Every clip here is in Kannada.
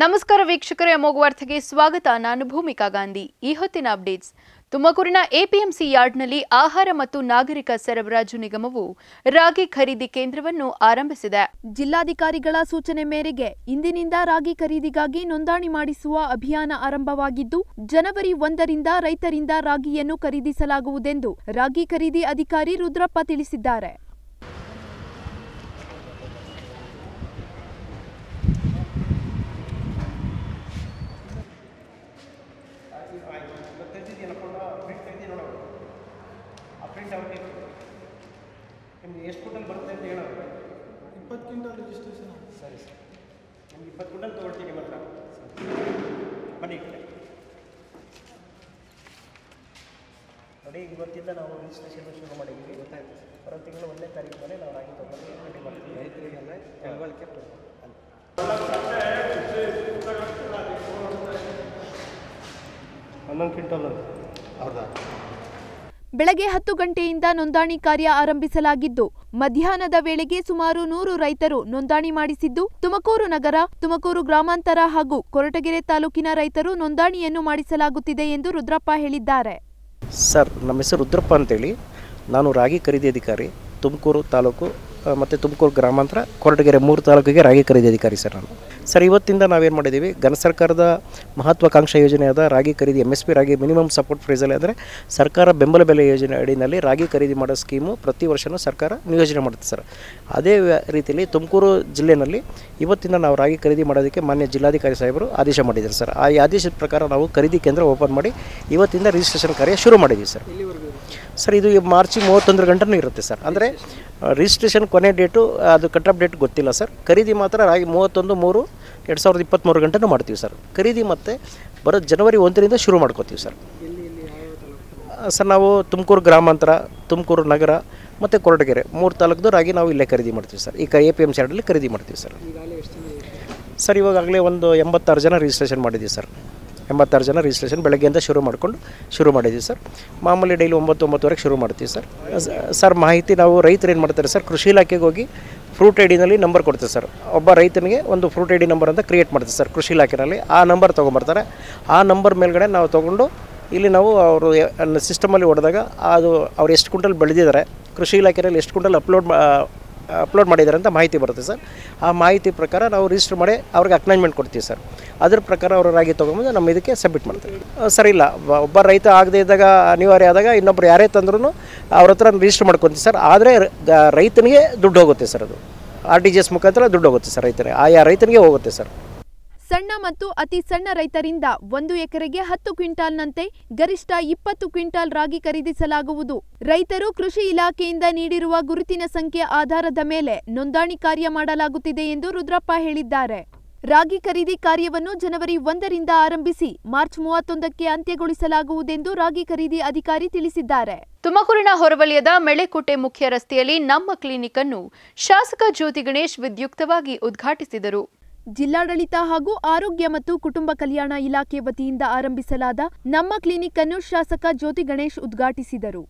ನಮಸ್ಕಾರ ವೀಕ್ಷಕರೇ ಅಮೋಘ ವಾರ್ತೆಗೆ ಸ್ವಾಗತ ನಾನು ಭೂಮಿಕಾ ಗಾಂಧಿ ಈ ಹೊತ್ತಿನ ಅಪ್ಡೇಟ್ಸ್ ತುಮಕೂರಿನ ಎಪಿಎಂಸಿ ಯಾರ್ಡ್ನಲ್ಲಿ ಆಹಾರ ಮತ್ತು ನಾಗರಿಕ ಸರಬರಾಜು ನಿಗಮವು ರಾಗಿ ಖರೀದಿ ಕೇಂದ್ರವನ್ನು ಆರಂಭಿಸಿದೆ ಜಿಲ್ಲಾಧಿಕಾರಿಗಳ ಸೂಚನೆ ಮೇರೆಗೆ ಇಂದಿನಿಂದ ರಾಗಿ ಖರೀದಿಗಾಗಿ ನೋಂದಣಿ ಮಾಡಿಸುವ ಅಭಿಯಾನ ಆರಂಭವಾಗಿದ್ದು ಜನವರಿ ಒಂದರಿಂದ ರೈತರಿಂದ ರಾಗಿಯನ್ನು ಖರೀದಿಸಲಾಗುವುದೆಂದು ರಾಗಿ ಖರೀದಿ ಅಧಿಕಾರಿ ರುದ್ರಪ್ಪ ತಿಳಿಸಿದ್ದಾರೆ ಆ ಪ್ರಿಂಟ್ ಅವ್ರಿಗೆ ನಿಮ್ಗೆ ಎಷ್ಟು ಕ್ವಿಂಟಲ್ ಬರುತ್ತೆ ಅಂತ ಹೇಳೋದು ಇಪ್ಪತ್ತು ಕ್ವಿಂಟಲ್ ರಿಜಿಸ್ಟ್ರೇಷನ್ ಸರಿ ಸರ್ ನಿಮ್ಗೆ ಇಪ್ಪತ್ತು ಕ್ವಿಂಟಲ್ ತೊಗೊಳ್ತೀನಿ ನಿಮ್ಮ ಹತ್ರ ಬನ್ನಿ ಈ ಕಡೆ. ನೋಡಿ ಇವತ್ತಿಂದ ನಾವು ರಿಜಿಸ್ಟ್ರೇಷನ್ ಶುರು ಮಾಡಿದ್ದೀವಿ ಗೊತ್ತಾಯ್ತು ಬರೋ ತಿಂಗಳು ಒಂದನೇ ತಾರೀಕು ಮೇಲೆ ನಾವು ರಾಗಿ ತೊಗೊಂಡು ರೆಡಿ ಮಾಡ್ತೀವಿ ರೈತರಿಗೆಲ್ಲ ತಿಳುವಳಿಕೆ ಹನ್ನೊಂದು ಕ್ವಿಂಟಲ್ ಹೌದಾ ಬೆಳಗ್ಗೆ ಹತ್ತು ಗಂಟೆಯಿಂದ ನೋಂದಣಿ ಕಾರ್ಯ ಆರಂಭಿಸಲಾಗಿದ್ದು ಮಧ್ಯಾಹ್ನದ ವೇಳೆಗೆ ಸುಮಾರು ನೂರು ರೈತರು ನೋಂದಣಿ ಮಾಡಿಸಿದ್ದು ತುಮಕೂರು ನಗರ ತುಮಕೂರು ಗ್ರಾಮಾಂತರ ಹಾಗೂ ಕೊರಟಗೆರೆ ತಾಲೂಕಿನ ರೈತರು ನೋಂದಣಿಯನ್ನು ಮಾಡಿಸಲಾಗುತ್ತಿದೆ ಎಂದು ರುದ್ರಪ್ಪ ಹೇಳಿದ್ದಾರೆ ಸರ್ ನಮ್ಮ ಹೆಸರು ರುದ್ರಪ್ಪ ಅಂತೇಳಿ ನಾನು ರಾಗಿ ಖರೀದಿ ಅಧಿಕಾರಿ ತುಮಕೂರು ತಾಲೂಕು ಆ, ಮತ್ತು ತುಮಕೂರು ಗ್ರಾಮಾಂತರ ಕೊರಟಗೆರೆ ಮೂರು ತಾಲೂಕಿಗೆ ರಾಗಿ ಖರೀದಿ ಅಧಿಕಾರಿ ಸರ್ ನಾನು ಸರ್ ಇವತ್ತಿಂದ ನಾವೇನು ಮಾಡಿದ್ದೀವಿ ಘನ ಸರ್ಕಾರದ ಮಹತ್ವಾಕಾಂಕ್ಷಾ ಯೋಜನೆಯಾದ ರಾಗಿ ಖರೀದಿ ಎಮ್ ಎಸ್ ಪಿ ರಾಗಿ ಮಿನಿಮಮ್ ಸಪೋರ್ಟ್ ಪ್ರೈಸಲ್ಲಿ ಅಂದರೆ ಸರ್ಕಾರ ಬೆಂಬಲ ಬೆಲೆ ಯೋಜನೆ ಅಡಿನಲ್ಲಿ ರಾಗಿ ಖರೀದಿ ಮಾಡೋ ಸ್ಕೀಮು ಪ್ರತಿ ವರ್ಷವೂ ಸರ್ಕಾರ ನಿಯೋಜನೆ ಮಾಡುತ್ತೆ ಸರ್ ಅದೇ ವ್ಯ- ರೀತಿಯಲ್ಲಿ ತುಮಕೂರು ಜಿಲ್ಲೆಯಲ್ಲಿ ಇವತ್ತಿಂದ ನಾವು ರಾಗಿ ಖರೀದಿ ಮಾಡೋದಕ್ಕೆ ಮಾನ್ಯ ಜಿಲ್ಲಾಧಿಕಾರಿ ಸಾಹೇಬರು ಆದೇಶ ಮಾಡಿದ್ದಾರೆ ಸರ್ ಆ ಆದೇಶದ ಪ್ರಕಾರ ನಾವು ಖರೀದಿ ಕೇಂದ್ರ ಓಪನ್ ಮಾಡಿ ಇವತ್ತಿಂದ ರಿಜಿಸ್ಟ್ರೇಷನ್ ಕಾರ್ಯ ಶುರು ಮಾಡಿದ್ದೀವಿ ಸರ್ ಸರ್ ಇದು ಈ ಮಾರ್ಚ್ ಮೂವತ್ತೊಂದರ ಗಂಟನೂ ಇರುತ್ತೆ ಸರ್ ಅಂದರೆ ರಿಜಿಸ್ಟ್ರೇಷನ್ ಕೊನೆ ಡೇಟು ಅದು ಕಟ್ ಆಫ್ ಡೇಟ್ ಗೊತ್ತಿಲ್ಲ ಸರ್ ಖರೀದಿ ಮಾತ್ರ ರಾಗಿ ಮೂವತ್ತೊಂದು ಮೂರು ಎರಡು ಸಾವಿರದ ಇಪ್ಪತ್ತ್ಮೂರು ಗಂಟೆನೂ ಮಾಡ್ತೀವಿ ಸರ್ ಖರೀದಿ ಮತ್ತು ಬರೋ ಜನವರಿ ಒಂದರಿಂದ ಶುರು ಮಾಡ್ಕೋತೀವಿ ಸರ್ ಆ, ಸರ್ ನಾವು ತುಮಕೂರು ಗ್ರಾಮಾಂತರ ತುಮಕೂರು ನಗರ ಮತ್ತು ಕೊರಟಗೆರೆ ಮೂರು ತಾಲೂಕದು ರಾಗಿ ನಾವು ಇಲ್ಲೇ ಖರೀದಿ ಮಾಡ್ತೀವಿ ಸರ್ ಈಗ ಎ ಪಿ ಎಮ್ ಶಾರ್ಡಲ್ಲಿ ಖರೀದಿ ಮಾಡ್ತೀವಿ ಸರ್ ಸರ್ ಇವಾಗಲೇ ಒಂದು ಎಂಬತ್ತಾರು ಜನ ರಿಜಿಸ್ಟ್ರೇಷನ್ ಮಾಡಿದ್ದೀವಿ ಸರ್ ಎಂಬತ್ತಾರು ಜನ ರಿಜಿಸ್ಟ್ರೇಷನ್ ಬೆಳಗ್ಗೆಯಿಂದ ಶುರು ಮಾಡಿಕೊಂಡು ಶುರು ಮಾಡಿದ್ದೀವಿ ಸರ್ ಮಾಮೂಲಿ ಡೈಲಿ ಒಂಬತ್ತು ಒಂಬತ್ತುವರೆಗೆ ಶುರು ಮಾಡ್ತೀವಿ ಸರ್ ಸ- ಸರ್ ಮಾಹಿತಿ ನಾವು ರೈತರು ಏನು ಮಾಡ್ತಾರೆ ಸರ್ ಕೃಷಿ ಇಲಾಖೆಗೆ ಹೋಗಿ ಫ್ರೂಟ್ ಐ ಡಿನಲ್ಲಿ ನಂಬರ್ ಕೊಡ್ತೀವಿ ಸರ್ ಒಬ್ಬ ರೈತನಿಗೆ ಒಂದು ಫ್ರೂಟ್ ಐ ಡಿ ನಂಬರ್ ಅಂತ ಕ್ರಿಯೇಟ್ ಮಾಡ್ತೀವಿ ಸರ್ ಕೃಷಿ ಇಲಾಖೆನಲ್ಲಿ ಆ ನಂಬರ್ ತೊಗೊಂಬರ್ತಾರೆ ಆ ನಂಬರ್ ಮೇಲ್ಗಡೆ ನಾವು ತೊಗೊಂಡು ಇಲ್ಲಿ ನಾವು ಅವರು ಸಿಸ್ಟಮಲ್ಲಿ ಹೊಡೆದಾಗ ಅದು ಅವ್ರು ಎಷ್ಟು ಕ್ವಿಂಟಲ್ ಬೆಳೆದಿದ್ದಾರೆ ಕೃಷಿ ಇಲಾಖೆಯಲ್ಲಿ ಎಷ್ಟು ಕ್ವಿಂಟಲ್ ಅಪ್ಲೋಡ್ ಅಪ್ಲೋಡ್ ಮಾಡಿದ್ದಾರೆ ಅಂತ ಮಾಹಿತಿ ಬರುತ್ತೆ ಸರ್ ಆ ಮಾಹಿತಿ ಪ್ರಕಾರ ನಾವು ರಿಜಿಸ್ಟರ್ ಮಾಡಿ ಅವ್ರಿಗೆ ಅಕ್ನಾಜ್ಮೆಂಟ್ ಕೊಡ್ತೀವಿ ಸರ್ ಅದ್ರ ಪ್ರಕಾರ ಅವರು ರಾಗಿ ತೊಗೊಂಬಂದು ನಮ್ಮ ಇದಕ್ಕೆ ಸಬ್ಮಿಟ್ ಮಾಡ್ತೀವಿ ಆ, ಸರ್ ಇಲ್ಲ ಒಬ್ಬ- ಒಬ್ಬ ರೈತ ಆಗದೇ ಇದ್ದಾಗ ಅನಿವಾರ್ಯ ಆದಾಗ ಇನ್ನೊಬ್ರು ಯಾರೇ ತಂದ್ರೂ ಅವ್ರ ಹತ್ರ ರಿಜಿಸ್ಟರ್ ಮಾಡ್ಕೊತೀವಿ ಸರ್ ಆದರೆ ರೈತನಿಗೆ ದುಡ್ಡು ಹೋಗುತ್ತೆ ಸರ್ ಅದು ಆರ್ ಟಿ ಜಿ ಎಸ್ ಮುಖಾಂತರ ದುಡ್ಡು ಹೋಗುತ್ತೆ ಸರ್ ರೈತನಿಗೆ ಆಯಾ ರೈತನಿಗೆ ಹೋಗುತ್ತೆ ಸರ್ ಸಣ್ಣ ಮತ್ತು ಅತಿ ಸಣ್ಣ ರೈತರಿಂದ ಒಂದು ಎಕರೆಗೆ ಹತ್ತು ಕ್ವಿಂಟಾಲ್ನಂತೆ ಗರಿಷ್ಠ ಇಪ್ಪತ್ತು ಕ್ವಿಂಟಾಲ್ ರಾಗಿ ಖರೀದಿಸಲಾಗುವುದು ರೈತರು ಕೃಷಿ ಇಲಾಖೆಯಿಂದ ನೀಡಿರುವ ಗುರುತಿನ ಸಂಖ್ಯೆ ಆಧಾರದ ಮೇಲೆ ನೋಂದಣಿ ಕಾರ್ಯ ಮಾಡಲಾಗುತ್ತಿದೆ ಎಂದು ರುದ್ರಪ್ಪ ಹೇಳಿದ್ದಾರೆ ರಾಗಿ ಖರೀದಿ ಕಾರ್ಯವನ್ನು ಜನವರಿ ಒಂದರಿಂದ ಆರಂಭಿಸಿ ಮಾರ್ಚ್ ಮೂವತ್ತೊಂದಕ್ಕೆ ಅಂತ್ಯಗೊಳಿಸಲಾಗುವುದೆಂದು ರಾಗಿ ಖರೀದಿ ಅಧಿಕಾರಿ ತಿಳಿಸಿದ್ದಾರೆ ತುಮಕೂರಿನ ಹೊರವಲಯದ ಮೆಳೆಕೋಟೆ ಮುಖ್ಯ ರಸ್ತೆಯಲ್ಲಿ ನಮ್ಮ ಕ್ಲಿನಿಕ್ ಅನ್ನು ಶಾಸಕ ಜ್ಯೋತಿ ಗಣೇಶ್ ವಿದ್ಯುಕ್ತವಾಗಿ ಉದ್ಘಾಟಿಸಿದರು ಜಿಲ್ಲಾಡಳಿತ ಹಾಗೂ ಆರೋಗ್ಯ ಮತ್ತು ಕುಟುಂಬ ಕಲ್ಯಾಣ ಇಲಾಖೆ ವತಿಯಿಂದ ಆರಂಭಿಸಲಾದ ನಮ್ಮ ಕ್ಲಿನಿಕ್ ಅನ್ನು ಶಾಸಕ ಜ್ಯೋತಿ ಗಣೇಶ್ ಉದ್ಘಾಟಿಸಿದರು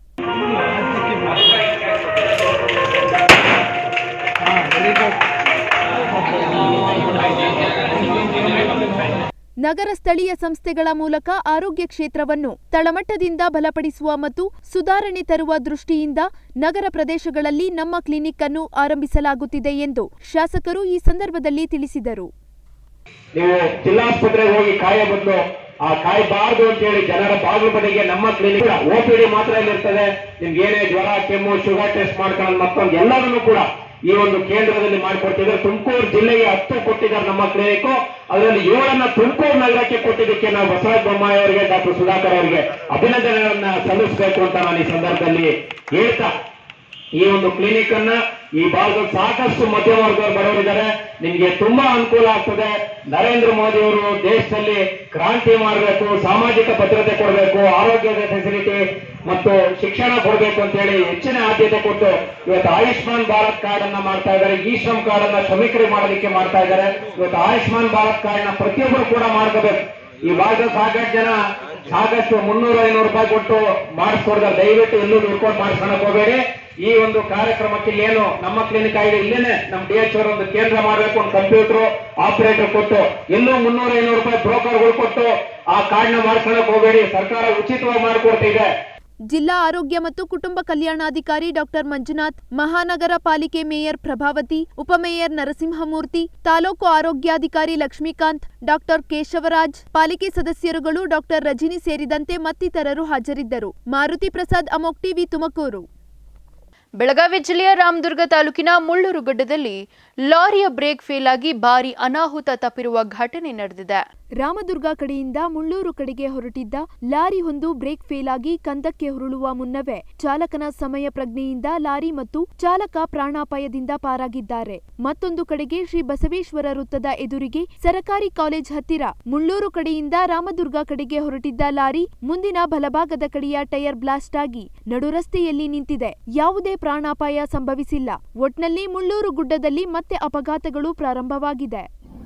ನಗರ ಸ್ಥಳೀಯ ಸಂಸ್ಥೆಗಳ ಮೂಲಕ ಆರೋಗ್ಯ ಕ್ಷೇತ್ರವನ್ನು ತಳಮಟ್ಟದಿಂದ ಬಲಪಡಿಸುವ ಮತ್ತು ಸುಧಾರಣೆ ತರುವ ದೃಷ್ಟಿಯಿಂದ ನಗರ ಪ್ರದೇಶಗಳಲ್ಲಿ ನಮ್ಮ ಕ್ಲಿನಿಕ್ ಅನ್ನು ಆರಂಭಿಸಲಾಗುತ್ತಿದೆ ಎಂದು ಶಾಸಕರು ಈ ಸಂದರ್ಭದಲ್ಲಿ ತಿಳಿಸಿದರು ನೀವು ಜಿಲ್ಲಾಸ್ಪತ್ರೆಗೆ ಹೋಗಿ ಕಾಯ ಬದಲು ಆ ಕಾಯಬಾರದು ಅಂತ ಹೇಳಿ ಜನರ ಬಾಗಿಲು ಬದಿಗೆ ನಮ್ಮ ಕ್ಲಿನಿಕ್ ಓಪಿಡಿ ಮಾತ್ರ ಇರ್ತದೆ ನಿಮ್ಗೆ ಏನೇ ಜ್ವರ ಕೆಮ್ಮು ಶುಗರ್ ಟೆಸ್ಟ್ ಮಾಡ್ಕೊಳ್ಳೋದು ಮತ್ತೊಂದು ಎಲ್ಲದನ್ನು ಕೂಡ ಈ ಒಂದು ಕೇಂದ್ರದಲ್ಲಿ ಮಾಡಿಕೊಡ್ತಿದ್ದಾರೆ ತುಮಕೂರು ಜಿಲ್ಲೆಗೆ ಹತ್ತು ಕೊಟ್ಟಿದ್ದಾರೆ ನಮ್ಮ ಕ್ಲಿನಿಕ್ ಅದರಲ್ಲಿ ಏಳನ್ನ ತುಮಕೂರು ನಗರಕ್ಕೆ ಕೊಟ್ಟಿದ್ದಕ್ಕೆ ನಾವು ಬಸವರಾಜ ಬೊಮ್ಮಾಯಿ ಅವರಿಗೆ ಡಾಕ್ಟರ್ ಸುಧಾಕರ್ ಅವರಿಗೆ ಅಭಿನಂದನೆಗಳನ್ನ ಸಲ್ಲಿಸಬೇಕು ಅಂತ ನಾನು ಈ ಸಂದರ್ಭದಲ್ಲಿ ಹೇಳ್ತಾ ಈ ಒಂದು ಕ್ಲಿನಿಕ್ ಅನ್ನ ಈ ಭಾಗದ ಸಾಕಷ್ಟು ಮಧ್ಯಮ ವರ್ಗದವರು ಬಡವರಿದ್ದಾರೆ ನಿಮ್ಗೆ ತುಂಬಾ ಅನುಕೂಲ ಆಗ್ತದೆ ನರೇಂದ್ರ ಮೋದಿ ಅವರು ದೇಶದಲ್ಲಿ ಕ್ರಾಂತಿ ಮಾಡಬೇಕು ಸಾಮಾಜಿಕ ಭದ್ರತೆ ಕೊಡಬೇಕು ಆರೋಗ್ಯದ ಫೆಸಿಲಿಟಿ ಮತ್ತು ಶಿಕ್ಷಣ ಕೊಡಬೇಕು ಅಂತ ಹೇಳಿ ಹೆಚ್ಚಿನ ಆದ್ಯತೆ ಕೊಟ್ಟು ಇವತ್ತು ಆಯುಷ್ಮಾನ್ ಭಾರತ್ ಕಾರ್ಡ್ ಅನ್ನ ಮಾಡ್ತಾ ಇದ್ದಾರೆ ಈ ಶ್ರಮ್ ಕಾರ್ಡ್ ಅನ್ನ ಶ್ರಮಿಕರಿಗೆ ಮಾಡೋದಕ್ಕೆ ಮಾಡ್ತಾ ಇದ್ದಾರೆ ಇವತ್ತು ಆಯುಷ್ಮಾನ್ ಭಾರತ್ ಕಾರ್ಡ್ ನ ಪ್ರತಿಯೊಬ್ಬರು ಕೂಡ ಮಾಡ್ಕೋಬೇಕು ಈ ಭಾಗದ ಸಾಕಷ್ಟು ಜನ ಸಾಕಷ್ಟು ಮುನ್ನೂರು ಐನೂರು ರೂಪಾಯಿ ಕೊಟ್ಟು ಮಾಡಿಸ್ಕೊಡ್ತಾರೆ ದಯವಿಟ್ಟು ಎಲ್ಲೂ ದುಡ್ಕೊಂಡು ಮಾಡಿಸ್ಕೊಳಕ್ ಹೋಗಬೇಡಿ ಈ ಒಂದು ಕಾರ್ಯಕ್ರಮಕ್ಕೆ ಏನು ನಮ್ಮ ಕ್ಲಿನಿಕ್ ಆಗಿದೆ ಇಲ್ಲೇನೆ ನಮ್ಮ ಡಿ ಎಚ್ ಒಂದು ಕೇಂದ್ರ ಮಾಡಬೇಕು ಒಂದು ಕಂಪ್ಯೂಟರ್ ಆಪರೇಟರ್ ಕೊಟ್ಟು ಎಲ್ಲೂ ಮುನ್ನೂರ ಐನೂರು ರೂಪಾಯಿ ಬ್ರೋಕರ್ಗಳು ಕೊಟ್ಟು ಆ ಕಾರ್ಡ್ನ ಮಾಡ್ಕೊಳಕ್ ಹೋಗಬೇಡಿ ಸರ್ಕಾರ ಉಚಿತವಾಗಿ ಮಾಡಿಕೊಡ್ತಿದೆ ಜಿಲ್ಲಾ ಆರೋಗ್ಯ ಮತ್ತು ಕುಟುಂಬ ಕಲ್ಯಾಣಾಧಿಕಾರಿ ಡಾಕ್ಟರ್ ಮಂಜುನಾಥ್ ಮಹಾನಗರ ಪಾಲಿಕೆ ಮೇಯರ್ ಪ್ರಭಾವತಿ ಉಪಮೇಯರ್ ನರಸಿಂಹಮೂರ್ತಿ ತಾಲೂಕು ಆರೋಗ್ಯಾಧಿಕಾರಿ ಲಕ್ಷ್ಮೀಕಾಂತ್ ಡಾಕ್ಟರ್ ಕೇಶವರಾಜ್ ಪಾಲಿಕೆ ಸದಸ್ಯರುಗಳು ಡಾಕ್ಟರ್ ರಜಿನಿ ಸೇರಿದಂತೆ ಮತ್ತಿತರರು ಹಾಜರಿದ್ದರು ಮಾರುತಿ ಪ್ರಸಾದ್ ಅಮೋಕ್ ಟಿವಿ ತುಮಕೂರು ಬೆಳಗಾವಿ ಜಿಲ್ಲೆಯ ರಾಮದುರ್ಗ ತಾಲೂಕಿನ ಮುಳ್ಳೂರು ಗುಡ್ಡದಲ್ಲಿ ಲಾರಿಯ ಬ್ರೇಕ್ ಫೇಲ್ ಆಗಿ ಭಾರಿ ಅನಾಹುತ ತಪ್ಪಿರುವ ಘಟನೆ ನಡೆದಿದೆ ರಾಮದುರ್ಗ ಕಡೆಯಿಂದ ಮುಳ್ಳೂರು ಕಡೆಗೆ ಹೊರಟಿದ್ದ ಲಾರಿಯೊಂದು ಬ್ರೇಕ್ ಫೇಲ್ ಆಗಿ ಕಂದಕ್ಕೆ ಹೊರಳುವ ಮುನ್ನವೇ ಚಾಲಕನ ಸಮಯ ಪ್ರಜ್ಞೆಯಿಂದ ಲಾರಿ ಮತ್ತು ಚಾಲಕ ಪ್ರಾಣಾಪಾಯದಿಂದ ಪಾರಾಗಿದ್ದಾರೆ ಮತ್ತೊಂದು ಕಡೆಗೆ ಶ್ರೀ ಬಸವೇಶ್ವರ ವೃತ್ತದ ಎದುರಿಗೆ ಸರಕಾರಿ ಕಾಲೇಜ್ ಹತ್ತಿರ ಮುಳ್ಳೂರು ಕಡೆಯಿಂದ ರಾಮದುರ್ಗ ಕಡೆಗೆ ಹೊರಟಿದ್ದ ಲಾರಿ ಮುಂದಿನ ಬಲಭಾಗದ ಕಡೆಯ ಟೈರ್ ಬ್ಲಾಸ್ಟ್ ಆಗಿ ನಡುರಸ್ತೆಯಲ್ಲಿ ನಿಂತಿದೆ ಯಾವುದೇ ಪ್ರಾಣಾಪಾಯ ಸಂಭವಿಸಿಲ್ಲ ಒಟ್ನಲ್ಲಿ ಮುಳ್ಳೂರು ಗುಡ್ಡದಲ್ಲಿ ಮತ್ತೆ ಅಪಘಾತಗಳು ಪ್ರಾರಂಭವಾಗಿದೆ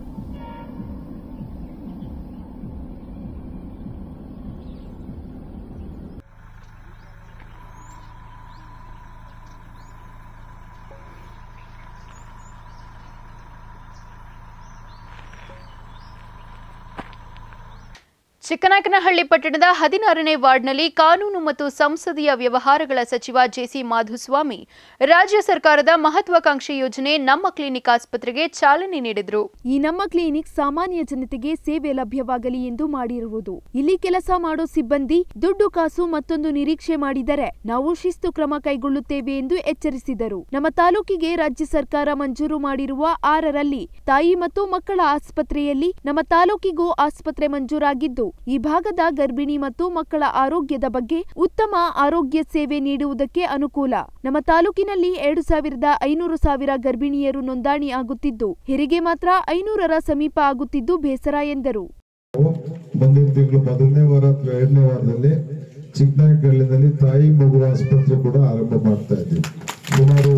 ಚಿಕ್ಕನಾಯಕನಹಳ್ಳಿ ಪಟ್ಟಣದ ಹದಿನಾರನೇ ವಾರ್ಡ್ನಲ್ಲಿ ಕಾನೂನು ಮತ್ತು ಸಂಸದೀಯ ವ್ಯವಹಾರಗಳ ಸಚಿವ ಜೆಸಿ ಮಾಧುಸ್ವಾಮಿ ರಾಜ್ಯ ಸರ್ಕಾರದ ಮಹತ್ವಾಕಾಂಕ್ಷಿ ಯೋಜನೆ ನಮ್ಮ ಕ್ಲಿನಿಕ್ ಆಸ್ಪತ್ರೆಗೆ ಚಾಲನೆ ನೀಡಿದರು ಈ ನಮ್ಮ ಕ್ಲಿನಿಕ್ ಸಾಮಾನ್ಯ ಜನತೆಗೆ ಸೇವೆ ಲಭ್ಯವಾಗಲಿ ಎಂದು ಮಾಡಿರುವುದು ಇಲ್ಲಿ ಕೆಲಸ ಮಾಡೋ ಸಿಬ್ಬಂದಿ ದುಡ್ಡು ಕಾಸು ಮತ್ತೊಂದು ನಿರೀಕ್ಷೆ ಮಾಡಿದರೆ ನಾವು ಶಿಸ್ತು ಕ್ರಮ ಕೈಗೊಳ್ಳುತ್ತೇವೆ ಎಂದು ಎಚ್ಚರಿಸಿದರು ನಮ್ಮ ತಾಲೂಕಿಗೆ ರಾಜ್ಯ ಸರ್ಕಾರ ಮಂಜೂರು ಮಾಡಿರುವ ಆರರಲ್ಲಿ ತಾಯಿ ಮತ್ತು ಮಕ್ಕಳ ಆಸ್ಪತ್ರೆಯಲ್ಲಿ ನಮ್ಮ ತಾಲೂಕಿಗೂ ಆಸ್ಪತ್ರೆ ಮಂಜೂರಾಗಿದ್ದು ಈ ಭಾಗದ ಗರ್ಭಿಣಿ ಮತ್ತು ಮಕ್ಕಳ ಆರೋಗ್ಯದ ಬಗ್ಗೆ ಉತ್ತಮ ಆರೋಗ್ಯ ಸೇವೆ ನೀಡುವುದಕ್ಕೆ ಅನುಕೂಲ ನಮ್ಮ ತಾಲೂಕಿನಲ್ಲಿ ಎರಡು ಸಾವಿರದ ಐನೂರು ಸಾವಿರ ಗರ್ಭಿಣಿಯರು ನೋಂದಣಿ ಆಗುತ್ತಿದ್ದು ಹೆರಿಗೆ ಮಾತ್ರ ಐನೂರರ ಸಮೀಪ ಆಗುತ್ತಿದ್ದು ಬೇಸರ ಎಂದರು ಮುಂದಿನ ತಿಂಗಳು ಮೊದಲನೇ ವಾರ ಅಥವಾ ಎರಡನೇ ವಾರದಲ್ಲಿ ಚಿಕ್ಕನಾಯಕಹಳ್ಳಿನಲ್ಲಿ ತಾಯಿ ಮಗು ಆಸ್ಪತ್ರೆ ಕೂಡ ಆರಂಭ ಮಾಡ್ತಾ ಇದ್ದೀವಿ ಸುಮಾರು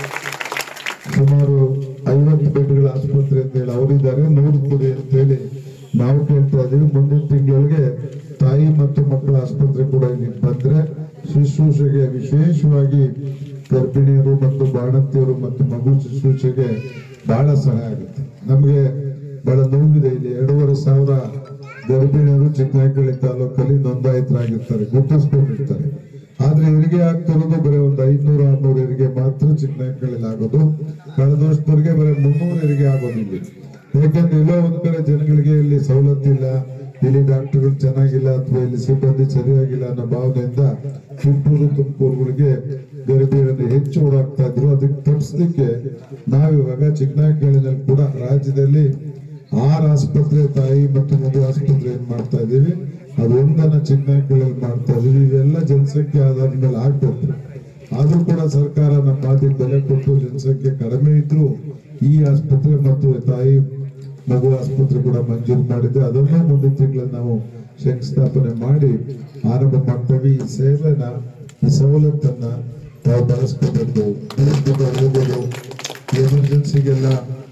ಸುಮಾರು ಐವತ್ತು ಬೆಡ್ಗಳ ಆಸ್ಪತ್ರೆ ಅಂತ ಹೇಳಿ ಅವರಿದ್ದಾರೆ ನೂರು ಕೊಡಿ ಅಂತ ಹೇಳಿ ನಾವು ಕೇಳ್ತಾ ಇದೀವಿ ಮುಂದಿನ ತಿಂಗಳಿಗೆ ತಾಯಿ ಮತ್ತು ಮಕ್ಕಳ ಆಸ್ಪತ್ರೆ ಕೂಡ ಇಲ್ಲಿ ಬಂದ್ರೆ ಶುಶ್ರೂಷೆಗೆ ವಿಶೇಷವಾಗಿ ಗರ್ಭಿಣಿಯರು ಮತ್ತು ಬಾಣಂತಿಯರು ಮತ್ತು ಮಗು ಶುಶ್ರೂಷೆಗೆ ಬಹಳ ಸಹಾಯ ಆಗುತ್ತೆ ನಮಗೆ ಬಹಳ ನೋವಿದೆ ಇಲ್ಲಿ ಎರಡೂವರೆ ಸಾವಿರ ಗರ್ಭಿಣಿಯರು ಚಿಕ್ಕನಾಯಕಳ್ಳಿ ತಾಲೂಕಲ್ಲಿ ನೋಂದಾಯಿತರಾಗಿರ್ತಾರೆ ಗುರುತಿಸ್ಕೊಂಡಿರ್ತಾರೆ ಆದ್ರೆ ಹೆರಿಗೆ ಆಗ್ತಿರೋದು ಬರೀ ಒಂದು ಐದ್ನೂರು ಆರ್ನೂರು ಹೆರಿಗೆ ಮಾತ್ರ ಚಿಕ್ಕನಾಯಕಳ್ಳಿ ಆಗೋದು ಕಳೆದ ವರ್ಷದವರೆಗೆ ಬರೀ ಮುನ್ನೂರು ಹೆರಿಗೆ ಆಗೋದಿಲ್ಲ ಯಾಕಂದ್ರೆ ಎಲ್ಲೋ ಒಂದ್ ಕಡೆ ಜನಗಳಿಗೆ ಇಲ್ಲಿ ಸವಲತ್ತಿಲ್ಲ ಇಲ್ಲಿ ಡಾಕ್ಟರ್ಗಳು ಚೆನ್ನಾಗಿಲ್ಲ ಅಥವಾ ಇಲ್ಲಿ ಸಿಬ್ಬಂದಿ ಸರಿಯಾಗಿಲ್ಲ ಅನ್ನೋ ಭಾವನೆಯಿಂದ ಕಿತ್ತೂರು ತುಮಕೂರುಗಳಿಗೆ ಗರ್ಭಿಣಿಯರನ್ನು ಹೆಚ್ಚು ಓಡಾಡ್ತಾ ಇದ್ರು ಅದಕ್ಕೆ ತಪ್ಪಿಸ್ಲಿಕ್ಕೆ ನಾವಿವಾಗ ಚಿಕ್ಕನಾಯಕಳ್ಳಿನಲ್ಲಿ ಕೂಡ ರಾಜ್ಯದಲ್ಲಿ ಆರು ಆಸ್ಪತ್ರೆ ತಾಯಿ ಮತ್ತು ಮಗು ಆಸ್ಪತ್ರೆ ಏನ್ ಮಾಡ್ತಾ ಇದೀವಿ ಅದು ಒಂದನ್ನ ಚಿಕ್ಕನಾಯಕಳ್ಳಿಯಲ್ಲಿ ಮಾಡ್ತಾ ಇದೀವಿ ಇವೆಲ್ಲ ಜನಸಂಖ್ಯೆ ಆಧಾರದ ಮೇಲೆ ಆಗ್ಬೇಕು ಆದ್ರೂ ಕೂಡ ಸರ್ಕಾರ ನಮ್ಮ ಮಾತಿಗೆ ಬೆಲೆ ಕೊಟ್ಟು ಜನಸಂಖ್ಯೆ ಕಡಿಮೆ ಇದ್ರು ಈ ಆಸ್ಪತ್ರೆ ಮತ್ತು ತಾಯಿ ಮಗು ಆಸ್ಪತ್ರೆ ಕೂಡ ಮಂಜೂರು ಮಾಡಿದೆ ಅದನ್ನು ಮುಂದಿನ ತಿಂಗಳಲ್ಲಿ ನಾವು ಶಂಕುಸ್ಥಾಪನೆ ಮಾಡಿ ಆರಂಭ ಮಾಡ್ತೇವೆ ಈ ಸೇವೆನ ಈ ಸವಲತ್ತನ್ನ ತಾವು ಬಳಸ್ಕೋಬೇಕು ಹೋಗೋದು ಹೋಗೋದು ಎಮರ್ಜೆನ್ಸಿಗೆಲ್ಲ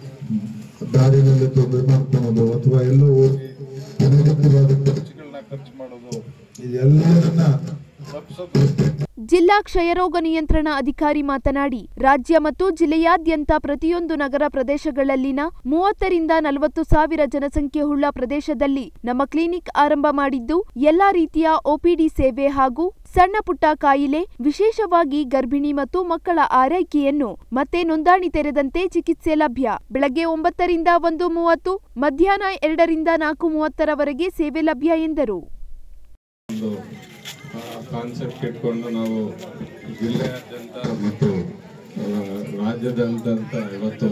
ದಾರಿನಲ್ಲಿ ತೊಂದರೆ ಮಾಡ್ಕೊಳೋದು ಅಥವಾ ಎಲ್ಲೋ ಹೋಗಿ ಅನಗತ್ಯವಾದ ಖರ್ಚುಗಳನ್ನ ಖರ್ಚು ಮಾಡೋದು ಇದೆಲ್ಲದನ್ನ ತಪ್ಪಿಸೋದು ಜಿಲ್ಲಾ ಕ್ಷಯರೋಗ ನಿಯಂತ್ರಣ ಅಧಿಕಾರಿ ಮಾತನಾಡಿ ರಾಜ್ಯ ಮತ್ತು ಜಿಲ್ಲೆಯಾದ್ಯಂತ ಪ್ರತಿಯೊಂದು ನಗರ ಪ್ರದೇಶಗಳಲ್ಲಿನ ಮೂವತ್ತರಿಂದ ನಲವತ್ತು ಸಾವಿರ ಜನಸಂಖ್ಯೆ ಉಳ್ಳ ಪ್ರದೇಶದಲ್ಲಿ ನಮ್ಮ ಕ್ಲಿನಿಕ್ ಆರಂಭ ಮಾಡಿದ್ದು ಎಲ್ಲಾ ರೀತಿಯ ಒಪಿಡಿ ಸೇವೆ ಹಾಗೂ ಸಣ್ಣ ಪುಟ್ಟ ಕಾಯಿಲೆ ವಿಶೇಷವಾಗಿ ಗರ್ಭಿಣಿ ಮತ್ತು ಮಕ್ಕಳ ಆರೈಕೆಯನ್ನು ಮತ್ತೆ ನೋಂದಣಿ ತೆರೆದಂತೆ ಚಿಕಿತ್ಸೆ ಲಭ್ಯ ಬೆಳಗ್ಗೆ ಒಂಬತ್ತರಿಂದ ಒಂದು ಮೂವತ್ತು ಮಧ್ಯಾಹ್ನ ಎರಡರಿಂದ ನಾಲ್ಕು ಮೂವತ್ತರವರೆಗೆ ಸೇವೆ ಲಭ್ಯ ಎಂದರು ಒಂದು ಕಾನ್ಸೆಪ್ಟ್ ಇಟ್ಕೊಂಡು ನಾವು ಜಿಲ್ಲೆಯಾದ್ಯಂತ ಮತ್ತು ಆ, ರಾಜ್ಯದಾದ್ಯಂತ ಇವತ್ತು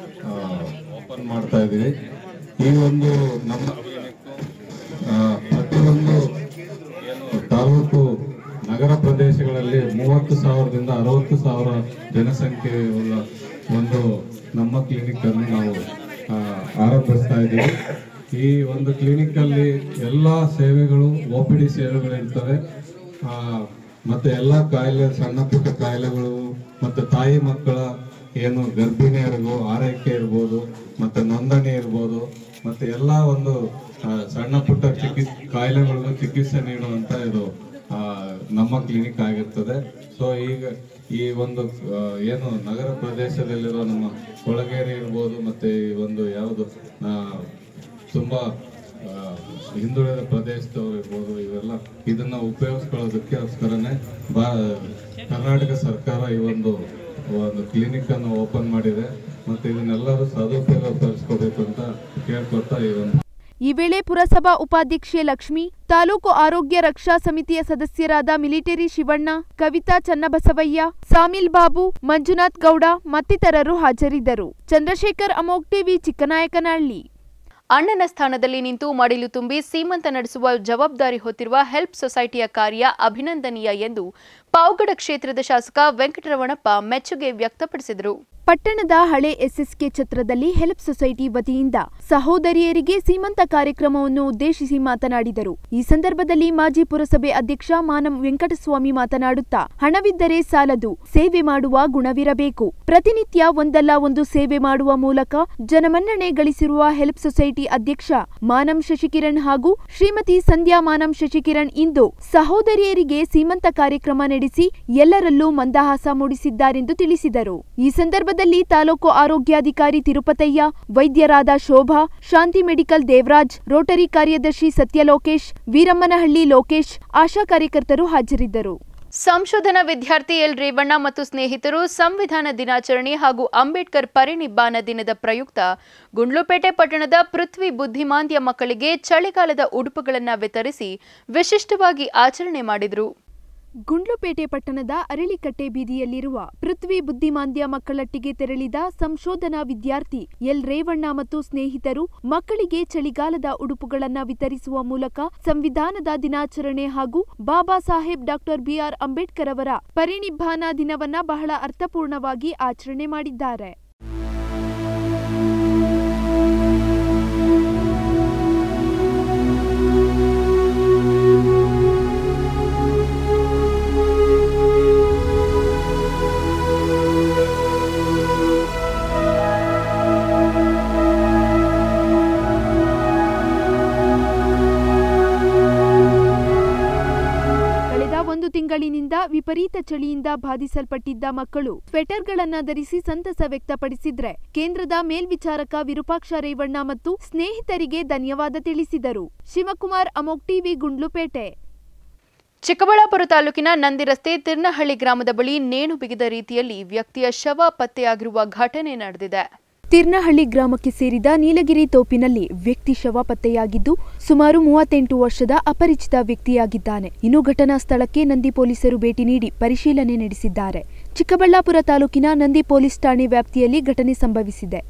ಓಪನ್ ಮಾಡ್ತಾ ಇದ್ದೀವಿ ಈ ಒಂದು ನಮ್ಮ ಕ್ಲಿನಿಕ್ಕು ಪ್ರತಿಯೊಂದು ಏನು ತಾಲೂಕು ನಗರ ಪ್ರದೇಶಗಳಲ್ಲಿ ಮೂವತ್ತು ಸಾವಿರದಿಂದ ಅರವತ್ತು ಸಾವಿರ ಜನಸಂಖ್ಯೆ ಉಳ್ಳ ಒಂದು ನಮ್ಮ ಕ್ಲಿನಿಕ್ ಅನ್ನು ನಾವು ಆ, ಆರಂಭಿಸ್ತಾ ಇದ್ದೀವಿ ಈ ಒಂದು ಕ್ಲಿನಿಕ್ ಅಲ್ಲಿ ಎಲ್ಲ ಸೇವೆಗಳು ಒ ಪಿ ಡಿ ಸೇವೆಗಳು ಇರ್ತವೆ ಆ, ಮತ್ತೆ ಎಲ್ಲ ಕಾಯಿಲೆ ಸಣ್ಣ ಪುಟ್ಟ ಕಾಯಿಲೆಗಳು ಮತ್ತೆ ತಾಯಿ ಮಕ್ಕಳ ಏನು ಗರ್ಭಿಣಿಯರಿಗೂ ಆರೈಕೆ ಇರ್ಬೋದು ಮತ್ತೆ ನೋಂದಣಿ ಇರ್ಬೋದು ಮತ್ತೆ ಎಲ್ಲ ಒಂದು ಆ, ಸಣ್ಣ ಪುಟ್ಟ ಚಿಕಿತ್ಸೆ ಕಾಯಿಲೆಗಳಿಗೂ ಚಿಕಿತ್ಸೆ ನೀಡುವಂತ ಇದು ಆ, ನಮ್ಮ ಕ್ಲಿನಿಕ್ ಆಗಿರ್ತದೆ ಸೊ ಈಗ ಈ ಒಂದು ಆ, ಏನು ನಗರ ಪ್ರದೇಶದಲ್ಲಿರೋ ನಮ್ಮ ಕೊಳಗೇರಿ ಇರ್ಬೋದು ಮತ್ತೆ ಈ ಒಂದು ಯಾವುದು ಆ, ತುಂಬಾ ಆ, ಹಿಂದುಳಿದ ಪ್ರದೇಶದವರು ಇರ್ಬೋದು ಇವೆಲ್ಲ ಇದನ್ನ ಉಪಯೋಗಿಸ್ಕೊಳ್ಳೋದಕ್ಕೋಸ್ಕರನೇ ಬಾ ಕರ್ನಾಟಕ ಸರ್ಕಾರ ಈ ಒಂದು ಒಂದು ಕ್ಲಿನಿಕ್ ಅನ್ನು ಓಪನ್ ಮಾಡಿದೆ ಮತ್ತೆ ಇದನ್ನೆಲ್ಲರೂ ಸದುಪಯೋಗ ಪಡಿಸ್ಕೋಬೇಕು ಅಂತ ಕೇಳ್ಕೊತಾ ಈ ಒಂದು ಈ ವೇಳೆ ಪುರಸಭಾ ಉಪಾಧ್ಯಕ್ಷೆ ಲಕ್ಷ್ಮಿ ತಾಲೂಕು ಆರೋಗ್ಯ ರಕ್ಷಾ ಸಮಿತಿಯ ಸದಸ್ಯರಾದ ಮಿಲಿಟರಿ ಶಿವಣ್ಣ ಕವಿತಾ ಚನ್ನಬಸವಯ್ಯ ಸಾಮಿಲ್ ಬಾಬು ಮಂಜುನಾಥ್ ಗೌಡ ಮತ್ತಿತರರು ಹಾಜರಿದ್ದರು ಚಂದ್ರಶೇಖರ್ ಅಮೋಕ್ ಟಿವಿ ಚಿಕ್ಕನಾಯಕನಹಳ್ಳಿ ಅಣ್ಣನ ಸ್ಥಾನದಲ್ಲಿ ನಿಂತು ಮಡಿಲು ತುಂಬಿ ಸೀಮಂತ ನಡೆಸುವ ಜವಾಬ್ದಾರಿ ಹೊತ್ತಿರುವ ಹೆಲ್ಪ್ ಸೊಸೈಟಿಯ ಕಾರ್ಯ ಅಭಿನಂದನೀಯ ಎಂದು ಪಾವಗಡ ಕ್ಷೇತ್ರದ ಶಾಸಕ ವೆಂಕಟರಮಣಪ್ಪ ಮೆಚ್ಚುಗೆ ವ್ಯಕ್ತಪಡಿಸಿದರು ಪಟ್ಟಣದ ಹಳೆ ಎಸ್ಎಸ್ಕೆ ಛತ್ರದಲ್ಲಿ ಹೆಲ್ಪ್ ಸೊಸೈಟಿ ವತಿಯಿಂದ ಸಹೋದರಿಯರಿಗೆ ಸೀಮಂತ ಕಾರ್ಯಕ್ರಮವನ್ನು ಉದ್ದೇಶಿಸಿ ಮಾತನಾಡಿದರು ಈ ಸಂದರ್ಭದಲ್ಲಿ ಮಾಜಿ ಪುರಸಭೆ ಅಧ್ಯಕ್ಷ ಮಾನಂ ವೆಂಕಟಸ್ವಾಮಿ ಮಾತನಾಡುತ್ತಾ ಹಣವಿದ್ದರೆ ಸಾಲದು ಸೇವೆ ಮಾಡುವ ಗುಣವಿರಬೇಕು ಪ್ರತಿನಿತ್ಯ ಒಂದಲ್ಲ ಒಂದು ಸೇವೆ ಮಾಡುವ ಮೂಲಕ ಜನಮನ್ನಣೆ ಗಳಿಸಿರುವ ಹೆಲ್ಪ್ ಸೊಸೈಟಿ ಅಧ್ಯಕ್ಷ ಮಾನಂ ಶಶಿಕಿರಣ್ ಹಾಗೂ ಶ್ರೀಮತಿ ಸಂಧ್ಯಾ ಮಾನಂ ಶಶಿಕಿರಣ್ ಇಂದು ಸಹೋದರಿಯರಿಗೆ ಸೀಮಂತ ಕಾರ್ಯಕ್ರಮ ನಡೆಸಿ ಎಲ್ಲರಲ್ಲೂ ಮಂದಹಾಸ ಮೂಡಿಸಿದ್ದಾರೆಂದು ತಿಳಿಸಿದರು ಈ ಸಂದರ್ಭದಲ್ಲಿ ತಾಲೂಕು ಆರೋಗ್ಯಾಧಿಕಾರಿ ತಿರುಪತಯ್ಯ ವೈದ್ಯರಾದ ಶೋಭಾ ಶಾಂತಿ ಮೆಡಿಕಲ್ ದೇವರಾಜ್ ರೋಟರಿ ಕಾರ್ಯದರ್ಶಿ ಸತ್ಯಲೋಕೇಶ್ ವೀರಮ್ಮನಹಳ್ಳಿ ಲೋಕೇಶ್ ಆಶಾ ಕಾರ್ಯಕರ್ತರು ಹಾಜರಿದ್ದರು ಸಂಶೋಧನಾ ವಿದ್ಯಾರ್ಥಿ ಎಲ್ ರೇವಣ್ಣ ಮತ್ತು ಸ್ನೇಹಿತರು ಸಂವಿಧಾನ ದಿನಾಚರಣೆ ಹಾಗೂ ಅಂಬೇಡ್ಕರ್ ಪರಿನಿಬ್ಬಾನ ದಿನದ ಪ್ರಯುಕ್ತ ಗುಂಡ್ಲುಪೇಟೆ ಪಟ್ಟಣದ ಪೃಥ್ವಿ ಬುದ್ಧಿಮಾಂದ್ಯ ಮಕ್ಕಳಿಗೆ ಚಳಿಗಾಲದ ಉಡುಪುಗಳನ್ನು ವಿತರಿಸಿ ವಿಶಿಷ್ಟವಾಗಿ ಆಚರಣೆ ಮಾಡಿದರು ಗುಂಡ್ಲುಪೇಟೆ ಪಟ್ಟಣದ ಅರಳಿಕಟ್ಟೆ ಬೀದಿಯಲ್ಲಿರುವ ಪೃಥ್ವಿ ಬುದ್ಧಿಮಾಂದ್ಯ ಮಕ್ಕಳಟ್ಟಿಗೆ ತೆರಳಿದ ಸಂಶೋಧನಾ ವಿದ್ಯಾರ್ಥಿ ಎಲ್ ರೇವಣ್ಣ ಮತ್ತು ಸ್ನೇಹಿತರು ಮಕ್ಕಳಿಗೆ ಚಳಿಗಾಲದ ಉಡುಪುಗಳನ್ನ ವಿತರಿಸುವ ಮೂಲಕ ಸಂವಿಧಾನದ ದಿನಾಚರಣೆ ಹಾಗೂ ಬಾಬಾ ಸಾಹೇಬ್ ಡಾಕ್ಟರ್ ಬಿಆರ್ ಅಂಬೇಡ್ಕರ್ ಅವರ ಪರಿನಿಬ್ಬಾನ ದಿನವನ್ನ ಬಹಳ ಅರ್ಥಪೂರ್ಣವಾಗಿ ಆಚರಣೆ ಮಾಡಿದ್ದಾರೆ ಕಳೆದ ಒಂದು ತಿಂಗಳಿನಿಂದ ವಿಪರೀತ ಚಳಿಯಿಂದ ಬಾಧಿಸಲ್ಪಟ್ಟಿದ್ದ ಮಕ್ಕಳು ಸ್ವೆಟರ್ಗಳನ್ನ ಧರಿಸಿ ಸಂತಸ ವ್ಯಕ್ತಪಡಿಸಿದ್ರೆ ಕೇಂದ್ರದ ಮೇಲ್ವಿಚಾರಕ ವಿರೂಪಾಕ್ಷ ರೇವಣ್ಣ ಮತ್ತು ಸ್ನೇಹಿತರಿಗೆ ಧನ್ಯವಾದ ತಿಳಿಸಿದರು ಶಿವಕುಮಾರ್ ಅಮೋಕ್ ಟಿವಿ ಗುಂಡ್ಲುಪೇಟೆ ಚಿಕ್ಕಬಳ್ಳಾಪುರ ತಾಲೂಕಿನ ನಂದಿ ರಸ್ತೆ ತಿರ್ನಹಳ್ಳಿ ಗ್ರಾಮದ ಬಳಿ ನೇಣು ಬಿಗಿದ ರೀತಿಯಲ್ಲಿ ವ್ಯಕ್ತಿಯ ಶವ ಪತ್ತೆಯಾಗಿರುವ ಘಟನೆ ನಡೆದಿದೆ ತಿರ್ನಹಳ್ಳಿ ಗ್ರಾಮಕ್ಕೆ ಸೇರಿದ ನೀಲಗಿರಿ ತೋಪಿನಲ್ಲಿ ವ್ಯಕ್ತಿ ಶವ ಪತ್ತೆಯಾಗಿದ್ದು ಸುಮಾರು ಮೂವತ್ತೆಂಟು ವರ್ಷದ ಅಪರಿಚಿತ ವ್ಯಕ್ತಿಯಾಗಿದ್ದಾನೆ ಇನ್ನು ಘಟನಾ ಸ್ಥಳಕ್ಕೆ ನಂದಿ ಪೊಲೀಸರು ಭೇಟಿ ನೀಡಿ ಪರಿಶೀಲನೆ ನಡೆಸಿದ್ದಾರೆ ಚಿಕ್ಕಬಳ್ಳಾಪುರ ತಾಲೂಕಿನ ನಂದಿ ಪೊಲೀಸ್ ಠಾಣೆ ವ್ಯಾಪ್ತಿಯಲ್ಲಿ ಘಟನೆ ಸಂಭವಿಸಿದೆ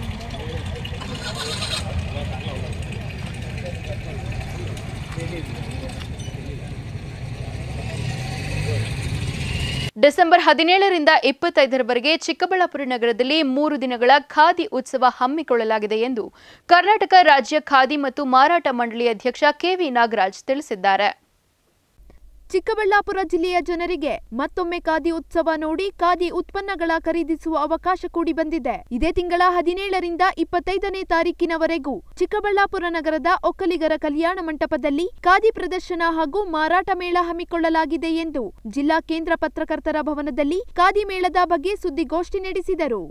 ಡಿಸೆಂಬರ್ ಹದಿನೇಳರಿಂದ ಇಪ್ಪತ್ತೈದರವರೆಗೆ ಚಿಕ್ಕಬಳ್ಳಾಪುರ ನಗರದಲ್ಲಿ ಮೂರು ದಿನಗಳ ಖಾದಿ ಉತ್ಸವ ಹಮ್ಮಿಕೊಳ್ಳಲಾಗಿದೆ ಎಂದು ಕರ್ನಾಟಕ ರಾಜ್ಯ ಖಾದಿ ಮತ್ತು ಮಾರಾಟ ಮಂಡಳಿ ಅಧ್ಯಕ್ಷ ಕೆವಿ ನಾಗರಾಜ್ ತಿಳಿಸಿದ್ದಾರೆ ಚಿಕ್ಕಬಳ್ಳಾಪುರ ಜಿಲ್ಲೆಯ ಜನರಿಗೆ ಮತ್ತೊಮ್ಮೆ ಖಾದಿ ಉತ್ಸವ ನೋಡಿ ಖಾದಿ ಉತ್ಪನ್ನಗಳ ಖರೀದಿಸುವ ಅವಕಾಶ ಕೂಡಿ ಬಂದಿದೆ ಇದೇ ತಿಂಗಳ ಹದಿನೇಳರಿಂದ ಇಪ್ಪತ್ತೈದನೇ ತಾರೀಕಿನವರೆಗೂ ಚಿಕ್ಕಬಳ್ಳಾಪುರ ನಗರದ ಒಕ್ಕಲಿಗರ ಕಲ್ಯಾಣ ಮಂಟಪದಲ್ಲಿ ಖಾದಿ ಪ್ರದರ್ಶನ ಹಾಗೂ ಮಾರಾಟ ಮೇಳ ಹಮ್ಮಿಕೊಳ್ಳಲಾಗಿದೆ ಎಂದು ಜಿಲ್ಲಾ ಕೇಂದ್ರ ಪತ್ರಕರ್ತರ ಭವನದಲ್ಲಿ ಖಾದಿ ಮೇಳದ ಬಗ್ಗೆ ಸುದ್ದಿಗೋಷ್ಠಿ ನಡೆಸಿದರು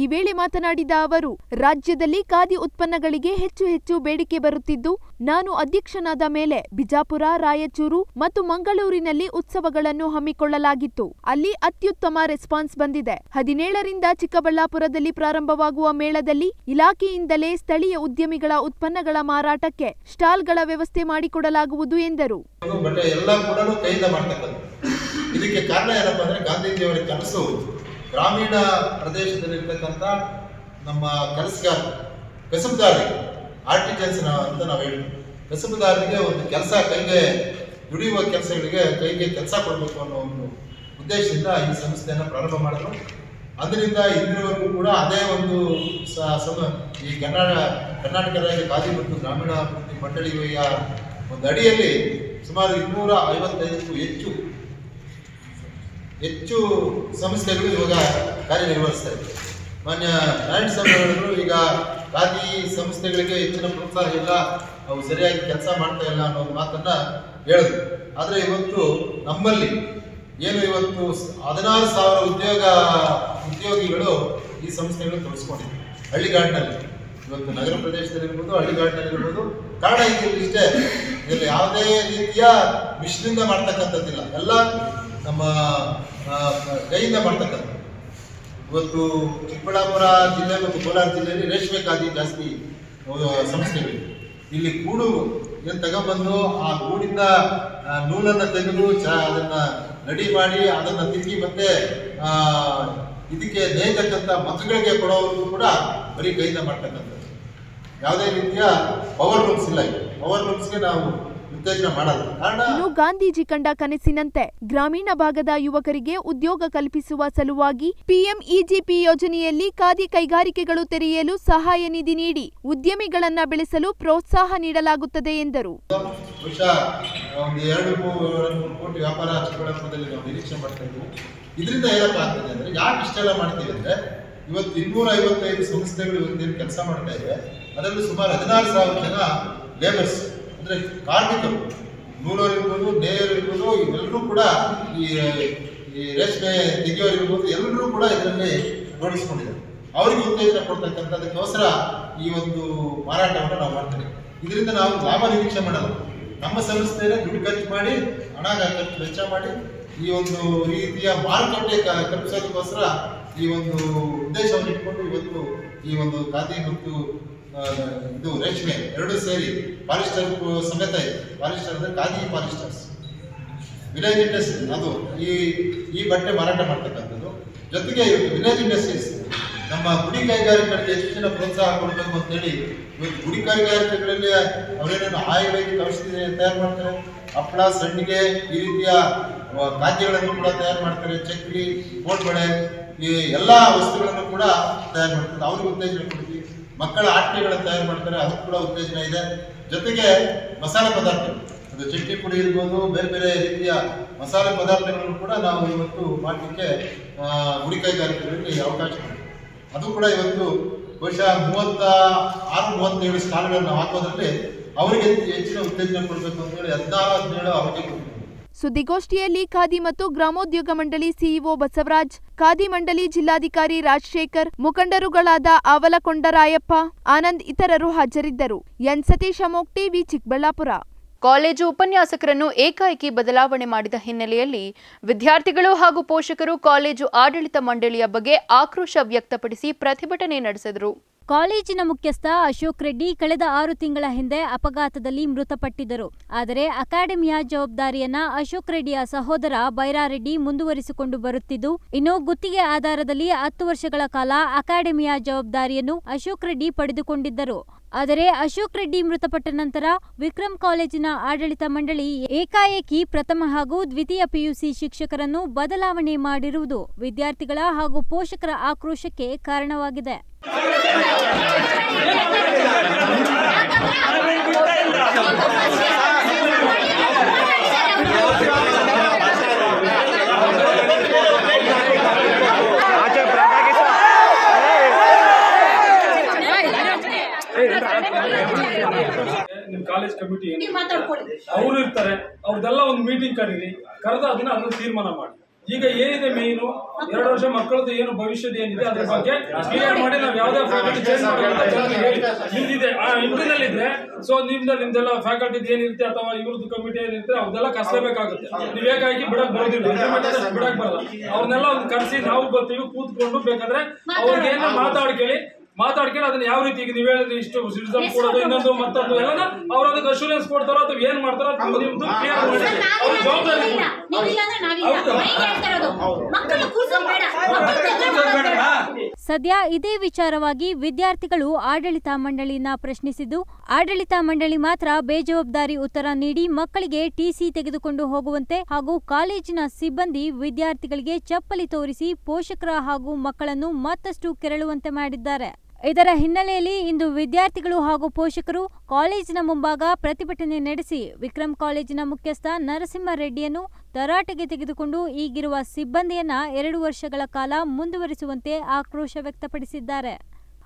ಈ ವೇಳೆ ಮಾತನಾಡಿದ ಅವರು ರಾಜ್ಯದಲ್ಲಿ ಖಾದಿ ಉತ್ಪನ್ನಗಳಿಗೆ ಹೆಚ್ಚು ಹೆಚ್ಚು ಬೇಡಿಕೆ ಬರುತ್ತಿದ್ದು ನಾನು ಅಧ್ಯಕ್ಷನಾದ ಮೇಲೆ ಬಿಜಾಪುರ ರಾಯಚೂರು ಮತ್ತು ಮಂಗಳೂರಿನಲ್ಲಿ ಉತ್ಸವಗಳನ್ನು ಹಮ್ಮಿಕೊಳ್ಳಲಾಗಿತ್ತು ಅಲ್ಲಿ ಅತ್ಯುತ್ತಮ ರೆಸ್ಪಾನ್ಸ್ ಬಂದಿದೆ ಹದಿನೇಳರಿಂದ ಚಿಕ್ಕಬಳ್ಳಾಪುರದಲ್ಲಿ ಪ್ರಾರಂಭವಾಗುವ ಮೇಳದಲ್ಲಿ ಇಲಾಖೆಯಿಂದಲೇ ಸ್ಥಳೀಯ ಉದ್ಯಮಿಗಳ ಉತ್ಪನ್ನಗಳ ಮಾರಾಟಕ್ಕೆ ಸ್ಟಾಲ್ಗಳ ವ್ಯವಸ್ಥೆ ಮಾಡಿಕೊಡಲಾಗುವುದು ಎಂದರು ಬಟ್ ಎಲ್ಲ ಕೂಡ ಕೈಯಿಂದ ಮಾಡ್ತಕ್ಕಂಥ ಇದಕ್ಕೆ ಕಾರಣ ಏನಪ್ಪ ಅಂದ್ರೆ ಗಾಂಧೀಜಿಯವರ ಕನಸು ಗ್ರಾಮೀಣ ಪ್ರದೇಶದಲ್ಲಿರ್ತಕ್ಕಂಥ ನಮ್ಮ ಕೆಲಸಗಾರ ಕಸಬುದಾರರಿಗೆ ಆರ್ಟಿಜನ್ಸ್ ಅಂತ ನಾವು ಹೇಳ್ತೀವಿ ಕಸಬುದಾರರಿಗೆ ಒಂದು ಕೆಲಸ ಕೈಗೆ ದುಡಿಯುವ ಕೆಲಸಗಳಿಗೆ ಕೈಗೆ ಕೆಲಸ ಕೊಡಬೇಕು ಅನ್ನೋ ಒಂದು ಉದ್ದೇಶದಿಂದ ಈ ಸಂಸ್ಥೆಯನ್ನು ಪ್ರಾರಂಭ ಮಾಡಿದ್ರು ಅದರಿಂದ ಇಂದಿನವರೆಗೂ ಕೂಡ ಅದೇ ಒಂದು ಸ- ಸಮ ಈ ಕರ್ನಾಟಕ ಕರ್ನಾಟಕ ರಾಜ್ಯ ಖಾದಿ ಮತ್ತು ಗ್ರಾಮೀಣಾಭಿವೃದ್ಧಿ ಮಂಡಳಿಯ ಒಂದು ಅಡಿಯಲ್ಲಿ ಸುಮಾರು ಇನ್ನೂರ ಐವತ್ತೈದಕ್ಕೂ ಹೆಚ್ಚು ಹೆಚ್ಚು ಸಂಸ್ಥೆಗಳು ಇವಾಗ ಕಾರ್ಯನಿರ್ವಹಿಸ್ತಾ ಇದೆ ಮಾನ್ಯ ನಾರಾಯಣ ಸ್ವಾಮಿ ಹೇಳಿದ್ರು ಈಗ ಖಾದಿ ಸಂಸ್ಥೆಗಳಿಗೆ ಹೆಚ್ಚಿನ ಪ್ರೋತ್ಸಾಹ ಇಲ್ಲ ಅವು ಸರಿಯಾಗಿ ಕೆಲಸ ಮಾಡ್ತಾ ಇಲ್ಲ ಅನ್ನೋ ಒಂದು ಮಾತನ್ನ ಹೇಳಿದ್ರು ಆದರೆ ಇವತ್ತು ನಮ್ಮಲ್ಲಿ ಏನು ಇವತ್ತು ಸ್- ಹದಿನಾರು ಸಾವಿರ ಉದ್ಯೋಗ ಉದ್ಯೋಗಿಗಳು ಈ ಸಂಸ್ಥೆಗಳು ತೊಡಸ್ಕೊಂಡಿದೆ ಹಳ್ಳಿಗಾಡಿನಲ್ಲಿ ಇವತ್ತು ನಗರ ಪ್ರದೇಶದಲ್ಲಿರ್ಬೋದು ಹಳ್ಳಿಗಾಡಿನಲ್ಲಿರ್ಬೋದು ಕಾರಣ ಇಲ್ಲಿ ಇಷ್ಟೇ ಇದರಲ್ಲಿ ಯಾವುದೇ ರೀತಿಯ ಮಿಶ್ರಿಂದ ಮಾಡ್ತಕ್ಕಂಥದ್ದಿಲ್ಲ ಎಲ್ಲ ನಮ್ಮ ಆ, ಕೈಯಿಂದ ಮಾಡ್ತಕ್ಕಂಥ ಇವತ್ತು ಚಿಕ್ಕಬಳ್ಳಾಪುರ ಜಿಲ್ಲೆ ಮತ್ತು ಕೋಲಾರ ಜಿಲ್ಲೆಯಲ್ಲಿ ರೇಷ್ಮೆ ಖಾದಿ ಜಾಸ್ತಿ ಆ, ಸಂಸ್ಥೆಗಳಿವೆ ಇಲ್ಲಿ ಗೂಡು ಏನು ತಗೊಂಬಂದು ಆ ಗೂಡಿಂದ ಆ, ನೂಲನ್ನ ತೆಗೆದು ಚ ಅದನ್ನ ರೆಡಿ ಮಾಡಿ ಅದನ್ನ ತಿರುಗಿ ಮತ್ತೆ ಆ, ಇದಕ್ಕೆ ನೇಯ್ತಕ್ಕಂಥ ಮಕ್ಕಳಿಗೆ ಕೊಡೋದು ಕೂಡ ಬರೀ ಕೈಯಿಂದ ಮಾಡ್ತಕ್ಕಂಥದ್ದು ಯಾವುದೇ ರೀತಿಯ ಪವರ್ ಲೂಮ್ಸ್ ಇಲ್ಲ ಇಲ್ಲಿ ಪವರ್ ಲೂಮ್ಸ್ಗೆ ನಾವು ಉತ್ತೇಜನ ಮಾಡಲ್ಲ ಕಾರಣ ಇನ್ನು ಗಾಂಧೀಜಿ ಕಂಡ ಕನಸಿನಂತೆ ಗ್ರಾಮೀಣ ಭಾಗದ ಯುವಕರಿಗೆ ಉದ್ಯೋಗ ಕಲ್ಪಿಸುವ ಸಲುವಾಗಿ ಪಿಎಂಇಜಿಪಿ ಯೋಜನೆಯಲ್ಲಿ ಖಾದಿ ಕೈಗಾರಿಕೆಗಳು ತೆರೆಯಲು ಸಹಾಯ ನಿಧಿ ನೀಡಿ ಉದ್ಯಮಿಗಳನ್ನ ಬೆಳೆಸಲು ಪ್ರೋತ್ಸಾಹ ನೀಡಲಾಗುತ್ತದೆ ಎಂದರು ಬಹುಶಃ ಒಂದು ಎರಡು ಮೂರು ಮೂರು ಕೋಟಿ ವ್ಯಾಪಾರ ಚಿಕ್ಕಬಳ್ಳಾಪುರದಲ್ಲಿ ನಾವು ನಿರೀಕ್ಷೆ ಮಾಡ್ತಾ ಇದ್ದೀವಿ ಇದರಿಂದ ಏನಪ್ಪ ಆಗ್ತದೆ ಅಂದ್ರೆ ಯಾಕೆ ಇಷ್ಟೆಲ್ಲ ಮಾಡ್ತೀವಿ ಅಂದ್ರೆ ಇವತ್ತು ಇನ್ನೂರ ಐವತ್ತೈದು ಸಂಸ್ಥೆಗಳು ಇವತ್ತೇನು ಕೆಲಸ ಮಾಡ್ತಾ ಇದೆ ಅದರಲ್ಲಿ ಸುಮಾರು ಹದಿನಾರು ಸಾವಿರ ಜನ ಲೇಬರ್ಸ್ ಅಂದ್ರೆ ಕಾರ್ಮಿಕರು ನೂಲೋರು ಇರ್ಬೋದು ನೇಯರು ಇರ್ಬೋದು ಇವೆಲ್ಲರೂ ಕೂಡ ಈ ಈ ರೇಷ್ಮೆ ತೆಗೆಯೋರು ಇರ್ಬೋದು ಎಲ್ಲರೂ ಕೂಡ ಇದರಲ್ಲಿ ತೊಡಗಿಸ್ಕೊಂಡಿದ್ದಾರೆ ಅವರಿಗೆ ಉತ್ತೇಜನ ಕೊಡ್ತಕ್ಕಂಥದಕ್ಕೋಸ್ಕರ ಈ ಒಂದು ಮಾರಾಟವನ್ನು ನಾವು ಮಾಡ್ತೇವೆ ಇದರಿಂದ ನಾವು ಲಾಭ ನಿರೀಕ್ಷೆ ಮಾಡಲ್ಲ ನಮ್ಮ ಸಂಸ್ಥೆನೇ ದುಡ್ಡು ಖರ್ಚು ಮಾಡಿ ಹಣ ಖರ್ಚು ವೆಚ್ಚ ಮಾಡಿ ಈ ಒಂದು ರೀತಿಯ ಮಾರುಕಟ್ಟೆ ಕ- ಕಲ್ಪಿಸೋದಕ್ಕೋಸ್ಕರ ಈ ಒಂದು ಉದ್ದೇಶವನ್ನು ಇಟ್ಕೊಂಡು ಇವತ್ತು ಈ ಒಂದು ಖಾದಿ ಮತ್ತು ಆ, ಇದು ರೇಷ್ಮೆ ಎರಡು ಸೇರಿ ಪಾಲಿಸ್ಟರ್ ಸಮೇತ ಇದೆ ಪಾಲಿಸ್ಟರ್ ಅಂದ್ರೆ ಖಾದಿ ಪಾಲಿಸ್ಟರ್ಸ್ ವಿಲೇಜ್ ಇಂಡಸ್ಟ್ರಿ ಅದು ಈ ಈ ಬಟ್ಟೆ ಮಾರಾಟ ಮಾಡ್ತಕ್ಕಂಥದ್ದು ಜೊತೆಗೆ ಇವತ್ತು ವಿಲೇಜ್ ಇಂಡಸ್ಟ್ರೀಸ್ ನಮ್ಮ ಗುಡಿ ಕೈಗಾರಿಕೆಗಳಿಗೆ ಹೆಚ್ಚಿನ ಪ್ರೋತ್ಸಾಹ ಕೊಡಬೇಕು ಅಂತೇಳಿ ಇವತ್ತು ಗುಡಿ ಕೈಗಾರಿಕೆಗಳಲ್ಲಿ ಅವರೇನೇನು ಆಯುರ್ವೇದಿಕ್ ಔಷಧಿ ತಯಾರು ಮಾಡ್ತಾರೆ ಹಪ್ಪಳ ಸಂಡಿಗೆ ಈ ರೀತಿಯ ಆ, ಖಾದ್ಯಗಳನ್ನು ಕೂಡ ತಯಾರು ಮಾಡ್ತಾರೆ ಚಕ್ಲಿ ಕೋಟ್ಬಳೆ ಈ ಎಲ್ಲ ವಸ್ತುಗಳನ್ನು ಕೂಡ ತಯಾರು ಮಾಡ್ತಾರೆ ಅವ್ರಿಗೆ ಉತ್ತೇಜನ ಕೊಡ್ತೀವಿ ಮಕ್ಕಳ ಆಟಿಕೆಗಳನ್ನು ತಯಾರು ಮಾಡ್ತಾರೆ ಅದಕ್ಕೆ ಕೂಡ ಉತ್ತೇಜನ ಇದೆ ಜೊತೆಗೆ ಮಸಾಲೆ ಪದಾರ್ಥಗಳು ಅದು ಚಟ್ನಿ ಪುಡಿ ಇರ್ಬೋದು ಬೇರೆ ಬೇರೆ ರೀತಿಯ ಮಸಾಲೆ ಪದಾರ್ಥಗಳನ್ನು ಕೂಡ ನಾವು ಇವತ್ತು ಮಾಡಲಿಕ್ಕೆ ಆ, ಗುಡಿ ಕೈಗಾರಿಕೆಗಳಲ್ಲಿ ಅವಕಾಶ ಇದೆ ಅದು ಕೂಡ ಇವತ್ತು ಬಹುಶಃ ಮೂವತ್ತ ಆರು ಮೂವತ್ತೇಳು ಸ್ಟಾಲ್ಗಳನ್ನು ನಾವು ಹಾಕೋದ್ರಲ್ಲಿ ಅವರಿಗೆ ಹೆಚ್ಚಿನ ಉತ್ತೇಜನ ಕೊಡಬೇಕು ಅಂತ ಹೇಳಿ ಹದಿನಾರು ಹದಿನೇಳು ಅವರಿಗೆ ಕೊಟ್ಟಿದ್ದೀವಿ ಸುದ್ದಿಗೋಷ್ಠಿಯಲ್ಲಿ ಖಾದಿ ಮತ್ತು ಗ್ರಾಮೋದ್ಯೋಗ ಮಂಡಳಿ ಸಿಇಒ ಬಸವರಾಜ್ ಖಾದಿ ಮಂಡಳಿ ಜಿಲ್ಲಾಧಿಕಾರಿ ರಾಜಶೇಖರ್ ಮುಖಂಡರುಗಳಾದ ಆವಲಕೊಂಡರಾಯಪ್ಪ ಆನಂದ್ ಇತರರು ಹಾಜರಿದ್ದರು ಎನ್ ಸತೀಶ ಮೋಕ್ ಟಿವಿ ಚಿಕ್ಕಬಳ್ಳಾಪುರ ಕಾಲೇಜು ಉಪನ್ಯಾಸಕರನ್ನು ಏಕಾಏಕಿ ಬದಲಾವಣೆ ಮಾಡಿದ ಹಿನ್ನೆಲೆಯಲ್ಲಿ ವಿದ್ಯಾರ್ಥಿಗಳು ಹಾಗೂ ಪೋಷಕರು ಕಾಲೇಜು ಆಡಳಿತ ಮಂಡಳಿಯ ಬಗ್ಗೆ ಆಕ್ರೋಶ ವ್ಯಕ್ತಪಡಿಸಿ ಪ್ರತಿಭಟನೆ ನಡೆಸಿದರು ಕಾಲೇಜಿನ ಮುಖ್ಯಸ್ಥ ಅಶೋಕ್ ರೆಡ್ಡಿ ಕಳೆದ ಆರು ತಿಂಗಳ ಹಿಂದೆ ಅಪಘಾತದಲ್ಲಿ ಮೃತಪಟ್ಟಿದ್ದರು ಆದರೆ ಅಕಾಡೆಮಿಯ ಜವಾಬ್ದಾರಿಯನ್ನ ಅಶೋಕ್ ರೆಡ್ಡಿಯ ಸಹೋದರ ಬೈರಾರೆಡ್ಡಿ ಮುಂದುವರಿಸಿಕೊಂಡು ಬರುತ್ತಿದ್ದು ಇನ್ನು ಗುತ್ತಿಗೆ ಆಧಾರದಲ್ಲಿ ಹತ್ತು ವರ್ಷಗಳ ಕಾಲ ಅಕಾಡೆಮಿಯ ಜವಾಬ್ದಾರಿಯನ್ನು ಅಶೋಕ್ ರೆಡ್ಡಿ ಪಡೆದುಕೊಂಡಿದ್ದರು ಆದರೆ ಅಶೋಕ್ ರೆಡ್ಡಿ ಮೃತಪಟ್ಟ ನಂತರ ವಿಕ್ರಮ್ ಕಾಲೇಜಿನ ಆಡಳಿತ ಮಂಡಳಿ ಏಕಾಏಕಿ ಪ್ರಥಮ ಹಾಗೂ ದ್ವಿತೀಯ ಪಿಯುಸಿ ಶಿಕ್ಷಕರನ್ನು ಬದಲಾವಣೆ ಮಾಡಿರುವುದು ವಿದ್ಯಾರ್ಥಿಗಳ ಹಾಗೂ ಪೋಷಕರ ಆಕ್ರೋಶಕ್ಕೆ ಕಾರಣವಾಗಿದೆ ನಿಮ್ ಕಾಲೇಜ್ ಕಮಿಟಿ ಅವರು ಇರ್ತಾರೆ ಅವ್ರದ್ದೆಲ್ಲ ಒಂದು ಮೀಟಿಂಗ್ ಕರೀರಿ ಕರೆದು ಅದನ್ನ ಅದನ್ನ ತೀರ್ಮಾನ ಮಾಡಿ ಈಗ ಏನಿದೆ ಮೇಯ್ನು ಎರಡು ವರ್ಷ ಮಕ್ಕಳದ್ದು ಏನು ಭವಿಷ್ಯದ ಏನಿದೆ ಅದ್ರ ಬಗ್ಗೆ ಕ್ಲಿಯರ್ ಮಾಡಿ ನಾವು ಯಾವ್ದೇ ಫ್ಯಾಕಲ್ಟಿ ಚೇಂಜ್ ಮಾಡೋದು ಅಂತ ಜನರಿಗೆ ಹೇಳಿ ನಿಮ್ದಿದೆ ಆ ಇಂಟರ್ನಲ್ ಇದ್ರೆ ಸೊ ನಿಮ್ದ ನಿಮ್ದೆಲ್ಲ ಫ್ಯಾಕಲ್ಟಿ ಏನಿರುತ್ತೆ ಅಥವಾ ಇವ್ರದ್ದು ಕಮಿಟಿ ಏನಿರುತ್ತೆ ಅವ್ರದೆಲ್ಲ ಕಸಲೇಬೇಕಾಗುತ್ತೆ ನೀವ್ ಹೇಗಾಗಿ ಬಿಡಕ್ ಬರೋದಿಲ್ಲ Agreement ಇದೆ, ಅಷ್ಟು ಬಿಡಕ್ ಬರಲ್ಲ ಅವ್ರನ್ನೆಲ್ಲ ಒಂದು ಕರೆಸಿ ನಾವು ಬರ್ತೀವಿ ಕೂತ್ಕೊಂಡು ಬೇಕಾದ್ರೆ ಅವ್ರಿಗೆ ಏನೋ ಮಾತಾಡ್ಕೊಳ್ಳಿ ಮಾತಾಡ್ಕೊಂಡು ಅದನ್ನ ಯಾವ ರೀತಿ ಈಗ ನೀವ್ ಹೇಳಿದ್ರೆ ಇಷ್ಟು ರಿಸಲ್ಟ್ ಕೊಡೋದು ಇನ್ನೊಂದು ಮತ್ತೊಂದು ಎಲ್ಲ ಅವ್ರ ಅದಕ್ಕೆ ಅಶೂರೆನ್ಸ್ ಕೊಡ್ತಾರೋ ಅಥವಾ ಏನ್ ಮಾಡ್ತಾರೋ ಅದು ನಿಮ್ದು ಕ್ಲಿಯರ್ ಮಾಡಿ ಅವ್ರ ಜವಾಬ್ದಾರಿ ಸದ್ಯ ಇದೇ ವಿಚಾರವಾಗಿ ವಿದ್ಯಾರ್ಥಿಗಳು ಆಡಳಿತ ಮಂಡಳಿಯನ್ನ ಪ್ರಶ್ನಿಸಿದ್ದು ಆಡಳಿತ ಮಂಡಳಿ ಮಾತ್ರ ಬೇಜವಾಬ್ದಾರಿ ಉತ್ತರ ನೀಡಿ ಮಕ್ಕಳಿಗೆ ಟಿಸಿ ತೆಗೆದುಕೊಂಡು ಹೋಗುವಂತೆ ಹಾಗೂ ಕಾಲೇಜಿನ ಸಿಬ್ಬಂದಿ ವಿದ್ಯಾರ್ಥಿಗಳಿಗೆ ಚಪ್ಪಲಿ ತೋರಿಸಿ ಪೋಷಕರ ಹಾಗೂ ಮಕ್ಕಳನ್ನು ಮತ್ತಷ್ಟು ಕೆರಳುವಂತೆ ಮಾಡಿದ್ದಾರೆ ಇದರ ಹಿನ್ನೆಲೆಯಲ್ಲಿ ಇಂದು ವಿದ್ಯಾರ್ಥಿಗಳು ಹಾಗೂ ಪೋಷಕರು ಕಾಲೇಜಿನ ಮುಂಭಾಗ ಪ್ರತಿಭಟನೆ ನಡೆಸಿ ವಿಕ್ರಮ್ ಕಾಲೇಜಿನ ಮುಖ್ಯಸ್ಥ ನರಸಿಂಹರೆಡ್ಡಿಯನ್ನು ತರಾಟೆಗೆ ತೆಗೆದುಕೊಂಡು ಈಗಿರುವ ಸಿಬ್ಬಂದಿಯನ್ನ ಎರಡು ವರ್ಷಗಳ ಕಾಲ ಮುಂದುವರಿಸುವಂತೆ ಆಕ್ರೋಶ ವ್ಯಕ್ತಪಡಿಸಿದ್ದಾರೆ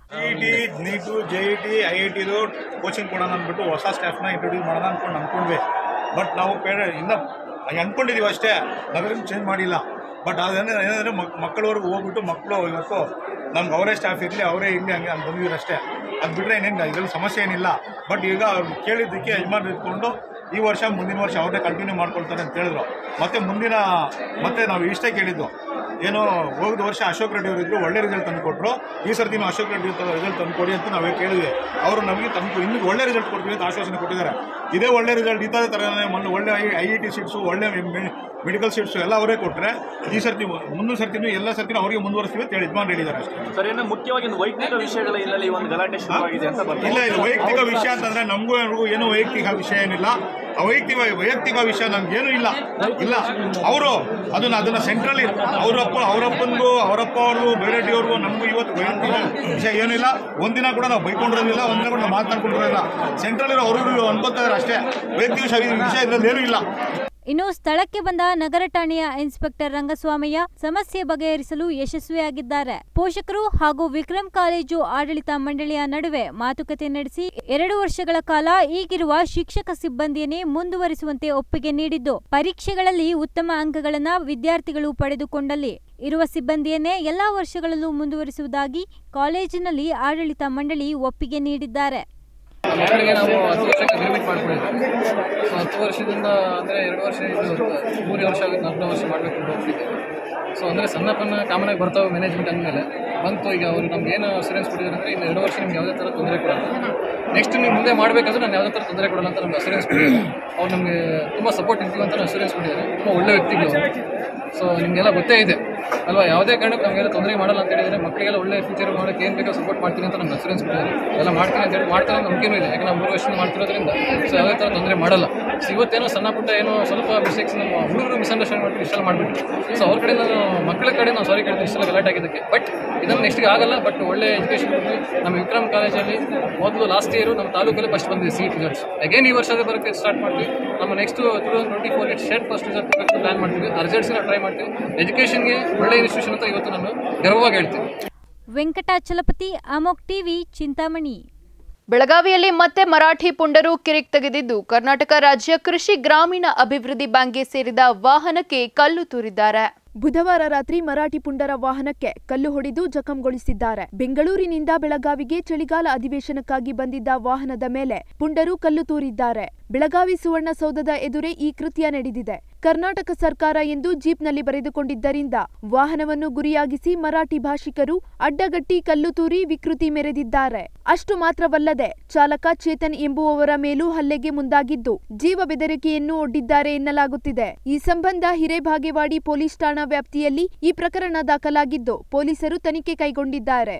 ಟಿ NEET J E T I I ಟಿದು ಕೋಚಿಂಗ್ ಕೊಡೋಣ ಅಂದ್ಬಿಟ್ಟು ಹೊಸ ಸ್ಟಾಫ್ನ ಇಂಟ್ರೊಡ್ಯೂಸ್ ಮಾಡೋಣ ಅಂದ್ಕೊಂಡು ಅಂದ್ಕೊಂಡ್ವಿ ಬಟ್ ನಾವು ಪೇರೆ ಇನ್ನ ಅಂದ್ಕೊಂಡಿದ್ದೀವಿ ಅಷ್ಟೇ ನಗರನ್ನು ಚೇಂಜ್ ಮಾಡಿಲ್ಲ ಬಟ್ ಅದೇನೇ ಏನಂದರೆ ಮಕ್ ಮಕ್ಕಳವರೆಗೂ ಹೋಗ್ಬಿಟ್ಟು ಮಕ್ಕಳು ಇವತ್ತು ನಮ್ಗೆ ಅವರೇ ಸ್ಟಾಫ್ ಇರಲಿ ಅವರೇ ಇರಲಿ ಹಂಗೆ ಅಂತ ಬಂದಿದ್ರು ಅಷ್ಟೇ ಅದು ಬಿಟ್ಟರೆ ಏನೇನು ಇದರಲ್ಲಿ ಸಮಸ್ಯೆ ಏನಿಲ್ಲ ಬಟ್ ಈಗ ಅವ್ರು ಕೇಳಿದ್ದಕ್ಕೆ ಯಜಮಾನ್ರು ಇಟ್ಕೊಂಡು ಈ ವರ್ಷ ಮುಂದಿನ ವರ್ಷ ಅವ್ರನ್ನೇ ಕಂಟಿನ್ಯೂ ಮಾಡ್ಕೊಳ್ತಾರೆ ಅಂತ ಹೇಳಿದ್ರು ಮತ್ತೆ ಮುಂದಿನ ಮತ್ತೆ ನಾವು ಇಷ್ಟೇ ಕೇಳಿದ್ದು ಏನು ಹೋದ ವರ್ಷ ಅಶೋಕ್ ರೆಡ್ಡಿ ಅವರು ಇದ್ರು ಒಳ್ಳೆ ರಿಸಲ್ಟ್ ತಂದು ಕೊಟ್ಟರು ಈ ಸರ್ತಿನೂ ಅಶೋಕ್ ರೆಡ್ಡಿ ರಿಸಲ್ಟ್ ತಂದು ಕೊಡಿ ಅಂತ ನಾವೇ ಕೇಳಿದ್ವಿ ಅವರು ನಮಗೆ ತಂದು ಇನ್ನೂ ಒಳ್ಳೆ ರಿಸಲ್ಟ್ ಕೊಡ್ತೀವಿ ಅಂತ ಆಶ್ವಾಸನೆ ಕೊಟ್ಟಿದ್ದಾರೆ ಇದೇ ಒಳ್ಳೆ ರಿಸಲ್ಟ್ ಇದೇ ಥರನೇ ಮೊನ್ನೆ ಒಳ್ಳೆ ಐ ಐ ಟಿ ಸೀಟ್ಸು ಒಳ್ಳೆ ಮೆಡಿಕಲ್ ಸೀಟ್ಸು ಎಲ್ಲ ಅವರೇ ಕೊಟ್ಟರೆ ಈ ಸರ್ತಿ ಮುಂದಿನ ಸರ್ತಿನೂ ಎಲ್ಲ ಸರ್ತಿನೂ ಅವರಿಗೆ ಮುಂದುವರಿಸ್ತೀವಿ ಅಂತ ಹೇಳಿ ಯಜಮಾನ್ ಹೇಳಿದ್ದಾರೆ ಅಷ್ಟೇ ಸರ್ ಏನು ಮುಖ್ಯವಾಗಿ ಒಂದು ವೈಯಕ್ತಿಕ ವಿಷಯಗಳ ಹಿನ್ನೆಲೆ ಈ ಒಂದು ಗಲಾಟೆ ಶುರುವಾಗಿದೆ ಅಂತ ಬರ್ತಾ ಇಲ್ಲ ಇದು ವೈಯಕ್ತಿಕ ವಿಷಯ ಅಂತಂದ್ರೆ ನಮಗೂ ಅವ್ರಿಗೂ ಏನು ವೈಯಕ್ತಿಕ ವಿಷಯ ಏನಿಲ್ಲ ಅವೈಯಕ್ತಿಕ ವೈಯಕ್ತಿಕ ವಿಷಯ ನಮ್ಗೇನು ಇಲ್ಲ ಇಲ್ಲ ಅವರು ಅದನ್ನ ಅದನ್ನ ಸೆಂಟ್ರಲಿ ಅವರಪ್ಪ ಅವರಪ್ಪನಿಗೂ ಅವರಪ್ಪ ಅವ್ರಿಗೂ ಬೇರೆಡ್ಡಿ ಅವ್ರಿಗೂ ನಮಗೂ ಇವತ್ತು ವೈಯಕ್ತಿಕ ವಿಷಯ ಏನಿಲ್ಲ ಒಂದಿನ ಕೂಡ ನಾವು ಬೈಕೊಂಡಿರೋದಿಲ್ಲ ಒಂದಿನ ಕೂಡ ನಾವು ಮಾತನಾಡ್ಕೊಂಡಿರೋದಿಲ್ಲ ಸೆಂಟ್ರಲ್ ಇರೋ ಅವರು ಅನ್ಕೋತಾರೆ ಅಷ್ಟೇ ವೈಯಕ್ತಿಕ ವಿಷಯ ವಿಷಯ ಇದ್ರಲ್ಲಿ ಏನೂ ಇಲ್ಲ ಇನ್ನು ಸ್ಥಳಕ್ಕೆ ಬಂದ ನಗರ ಠಾಣೆಯ ಇನ್ಸ್ಪೆಕ್ಟರ್ ರಂಗಸ್ವಾಮಯ್ಯ ಸಮಸ್ಯೆ ಬಗೆಹರಿಸಲು ಯಶಸ್ವಿಯಾಗಿದ್ದಾರೆ ಪೋಷಕರು ಹಾಗೂ ವಿಕ್ರಮ್ ಕಾಲೇಜು ಆಡಳಿತ ಮಂಡಳಿಯ ನಡುವೆ ಮಾತುಕತೆ ನಡೆಸಿ ಎರಡು ವರ್ಷಗಳ ಕಾಲ ಈಗಿರುವ ಶಿಕ್ಷಕ ಸಿಬ್ಬಂದಿಯನ್ನೇ ಮುಂದುವರಿಸುವಂತೆ ಒಪ್ಪಿಗೆ ನೀಡಿದ್ದು ಪರೀಕ್ಷೆಗಳಲ್ಲಿ ಉತ್ತಮ ಅಂಕಗಳನ್ನ ವಿದ್ಯಾರ್ಥಿಗಳು ಪಡೆದುಕೊಂಡಲ್ಲಿ ಇರುವ ಸಿಬ್ಬಂದಿಯನ್ನೇ ಎಲ್ಲಾ ವರ್ಷಗಳಲ್ಲೂ ಮುಂದುವರಿಸುವುದಾಗಿ ಕಾಲೇಜಿನಲ್ಲಿ ಆಡಳಿತ ಮಂಡಳಿ ಒಪ್ಪಿಗೆ ನೀಡಿದ್ದಾರೆ ಮಕ್ಕಳಿಗೆ ನಾವು ಹತ್ತು ವರ್ಷಕ್ಕೆ ಅಗ್ರಿಮೆಂಟ್ ಮಾಡ್ಕೊಂಡಿದ್ವಿ ಸೊ ಹತ್ತು ವರ್ಷದಿಂದ ಅಂದರೆ ಎರಡು ವರ್ಷ ಇದು ಮೂರು ವರ್ಷ ಆಗುತ್ತೆ ನಾಲ್ಕನೇ ವರ್ಷ ಮಾಡಬೇಕು ಅಂತ ಹೋಗ್ತಿದ್ದೆ ಸೊ ಅಂದರೆ ಸಣ್ಣ ಪಣ್ಣ ಕಾಮನಾಗಿ ಬರ್ತಾವೆ ಮ್ಯಾನೇಜ್ಮೆಂಟ್ ಅಂದಮೇಲೆ ಬಂತು ಈಗ ಅವರು ನಮ್ಗೆ ಏನು ಅಸೂರೆನ್ಸ್ ಕೊಟ್ಟಿದ್ದಾರೆ ಅಂದರೆ ಇನ್ನು ಎರಡು ವರ್ಷ ನಿಮ್ಗೆ ಯಾವುದೇ ಥರ ತೊಂದರೆ ಕೊಡಲ್ಲ ನೆಕ್ಸ್ಟ್ ನೀವು ಮುಂದೆ ಮಾಡಬೇಕಂದ್ರೆ ನಾನು ಯಾವುದೇ ಥರ ತೊಂದರೆ ಕೊಡಲ್ಲ ಅಂತ ನಮ್ಗೆ ಅಸೂರೆನ್ಸ್ ಕೊಟ್ಟಿದ್ದಾರೆ ಅವ್ರು ನಮಗೆ ತುಂಬ ಸಪೋರ್ಟ್ ಇರ್ತೀವಿ ಅಂತ ಅಸೂರೆನ್ಸ್ ಕೊಟ್ಟಿದ್ದಾರೆ ತುಂಬ ಒಳ್ಳೆ ವ್ಯಕ್ತಿಗಳು ಸೊ ನಿಮಗೆಲ್ಲ ಗೊತ್ತೇ ಇದೆ ಅಲ್ವಾ ಯಾವುದೇ ಕಾರಣಕ್ಕೆ ನಮಗೆಲ್ಲ ತೊಂದರೆ ಮಾಡಲ್ಲ ಅಂತ ಹೇಳಿದರೆ ಮಕ್ಕಳಿಗೆಲ್ಲ ಒಳ್ಳೆ ಫ್ಯೂಚರ್ ಮಾಡೋಕ್ಕೆ ಏನು ಬೇಕೋ ಸಪೋರ್ಟ್ ಮಾಡ್ತೀನಿ ಅಂತ ನಮ್ಗೆ ಅಸೂರೆನ್ಸ್ ಕೊಟ್ಟಿದ್ದಾರೆ ಎಲ್ಲ ಮಾಡ್ತೀನಿ ಅಂತ ಹೇಳಿ ಮಾಡ್ತಾರೆ ಅಂತ ನಂಬಿಕೆನೂ ಇದೆ ಯಾಕೆ ನಾವು ಮೂರು ವರ್ಷದಿಂದ ಮಾಡ್ತಿರೋದ್ರಿಂದ ಸೊ ಯಾವುದೇ ಥರ ತೊಂದರೆ ಮಾಡಲ್ಲ ಸೊ ಇವತ್ತೇನೋ ಸಣ್ಣ ಪುಟ್ಟ ಏನೋ ಸ್ವಲ್ಪ ಮಿಸ್ಟೇಕ್ಸ್ ನಮ್ಮ ಹುಡುಗರು ಮಿಸ್ಅಂಡರ್ಸ್ಟ್ಯಾಂಡ್ ಮಾಡ್ತೀವಿ ಇಷ್ಟೆಲ್ಲ ಮಾಡಿಬಿಟ್ಟು ಸೊ ಅವ್ರ ಕಡೆ ನಾನು ಮಕ್ಕಳ ಕಡೆ ನಾವು ಸಾರಿ ಕೇಳ್ತೀನಿ ಇಷ್ಟೆಲ್ಲ ಗಲಾಟೆ ಆಗಿದ್ದಕ್ಕೆ ಬಟ್ ಇದನ್ನು ನೆಕ್ಸ್ಟ್ಗೆ ಆಗಲ್ಲ ಬಟ್ ಒಳ್ಳೆ ಎಜುಕೇಷನ್ ಕೊಡ್ತೀವಿ ನಮ್ಮ ವಿಕ್ರಮ್ ಕಾಲೇಜಲ್ಲಿ ಮೊದಲು ಲಾಸ್ಟ್ ಇಯರು ನಮ್ಮ ತಾಲೂಕಲ್ಲಿ ಫಸ್ಟ್ ಬಂದಿದೆ ಸೀಟ್ ರಿಸಲ್ಟ್ಸ್ ಅಗೇನ್ ಈ ವರ್ಷದ ಬರೋಕ್ಕೆ ಸ್ಟಾರ್ಟ್ ಮಾಡ್ತೀವಿ ನಮ್ಮ next two thousand twenty four share first result ಬರಬೇಕು ಪ್ಲಾನ್ ಮಾಡ್ತೀವಿ ಆ ರಿಸಲ್ಟ್ಸ್ನ ಟ್ರೈ ಮಾಡ್ತೀವಿ ಎಜುಕೇಷನ್ಗೆ ಒಳ್ಳೆ ಇನ್ಸ್ಟಿಟ್ಯೂಷನ್ ಅಂತ ಇವತ್ತು ನಾನು ಗರ್ವವಾಗಿ ಹೇಳ್ತೀನಿ ವೆಂಕಟಾಚಲಪತಿ ಅಮೋಕ್ ಟಿವಿ ಚಿಂತಾಮಣಿ ಬೆಳಗಾವಿಯಲ್ಲಿ ಮತ್ತೆ ಮರಾಠಿ ಪುಂಡರು ಕಿರಿಕ್ ತೆಗೆದಿದ್ದು ಕರ್ನಾಟಕ ರಾಜ್ಯ ಕೃಷಿ ಗ್ರಾಮೀಣ ಅಭಿವೃದ್ಧಿ ಬ್ಯಾಂಕ್ಗೆ ಸೇರಿದ ವಾಹನಕ್ಕೆ ಕಲ್ಲು ತೂರಿದ್ದಾರೆ ಬುಧವಾರ ರಾತ್ರಿ ಮರಾಠಿ ಪುಂಡರ ವಾಹನಕ್ಕೆ ಕಲ್ಲು ಹೊಡೆದು ಜಖಂಗೊಳಿಸಿದ್ದಾರೆ ಬೆಂಗಳೂರಿನಿಂದ ಬೆಳಗಾವಿಗೆ ಚಳಿಗಾಲ ಅಧಿವೇಶನಕ್ಕಾಗಿ ಬಂದಿದ್ದ ವಾಹನದ ಮೇಲೆ ಪುಂಡರು ಕಲ್ಲು ತೂರಿದ್ದಾರೆ ಬೆಳಗಾವಿ ಸುವರ್ಣಸೌಧದ ಎದುರೇ ಈ ಕೃತ್ಯ ನಡೆದಿದೆ ಕರ್ನಾಟಕ ಸರ್ಕಾರ ಎಂದು ಜೀಪ್ನಲ್ಲಿ ಬರೆದುಕೊಂಡಿದ್ದರಿಂದ ವಾಹನವನ್ನು ಗುರಿಯಾಗಿಸಿ ಮರಾಠಿ ಭಾಷಿಕರು ಅಡ್ಡಗಟ್ಟಿ ಕಲ್ಲು ತೂರಿ ವಿಕೃತಿ ಮೆರೆದಿದ್ದಾರೆ ಅಷ್ಟು ಮಾತ್ರವಲ್ಲದೆ ಚಾಲಕ ಚೇತನ್ ಎಂಬುವವರ ಮೇಲೂ ಹಲ್ಲೆಗೆ ಮುಂದಾಗಿದ್ದು ಜೀವ ಬೆದರಿಕೆಯನ್ನು ಒಡ್ಡಿದ್ದಾರೆ ಎನ್ನಲಾಗುತ್ತಿದೆ ಈ ಸಂಬಂಧ ಹಿರೇಬಾಗೇವಾಡಿ ಪೊಲೀಸ್ ಠಾಣಾ ವ್ಯಾಪ್ತಿಯಲ್ಲಿ ಈ ಪ್ರಕರಣ ದಾಖಲಾಗಿದ್ದು ಪೊಲೀಸರು ತನಿಖೆ ಕೈಗೊಂಡಿದ್ದಾರೆ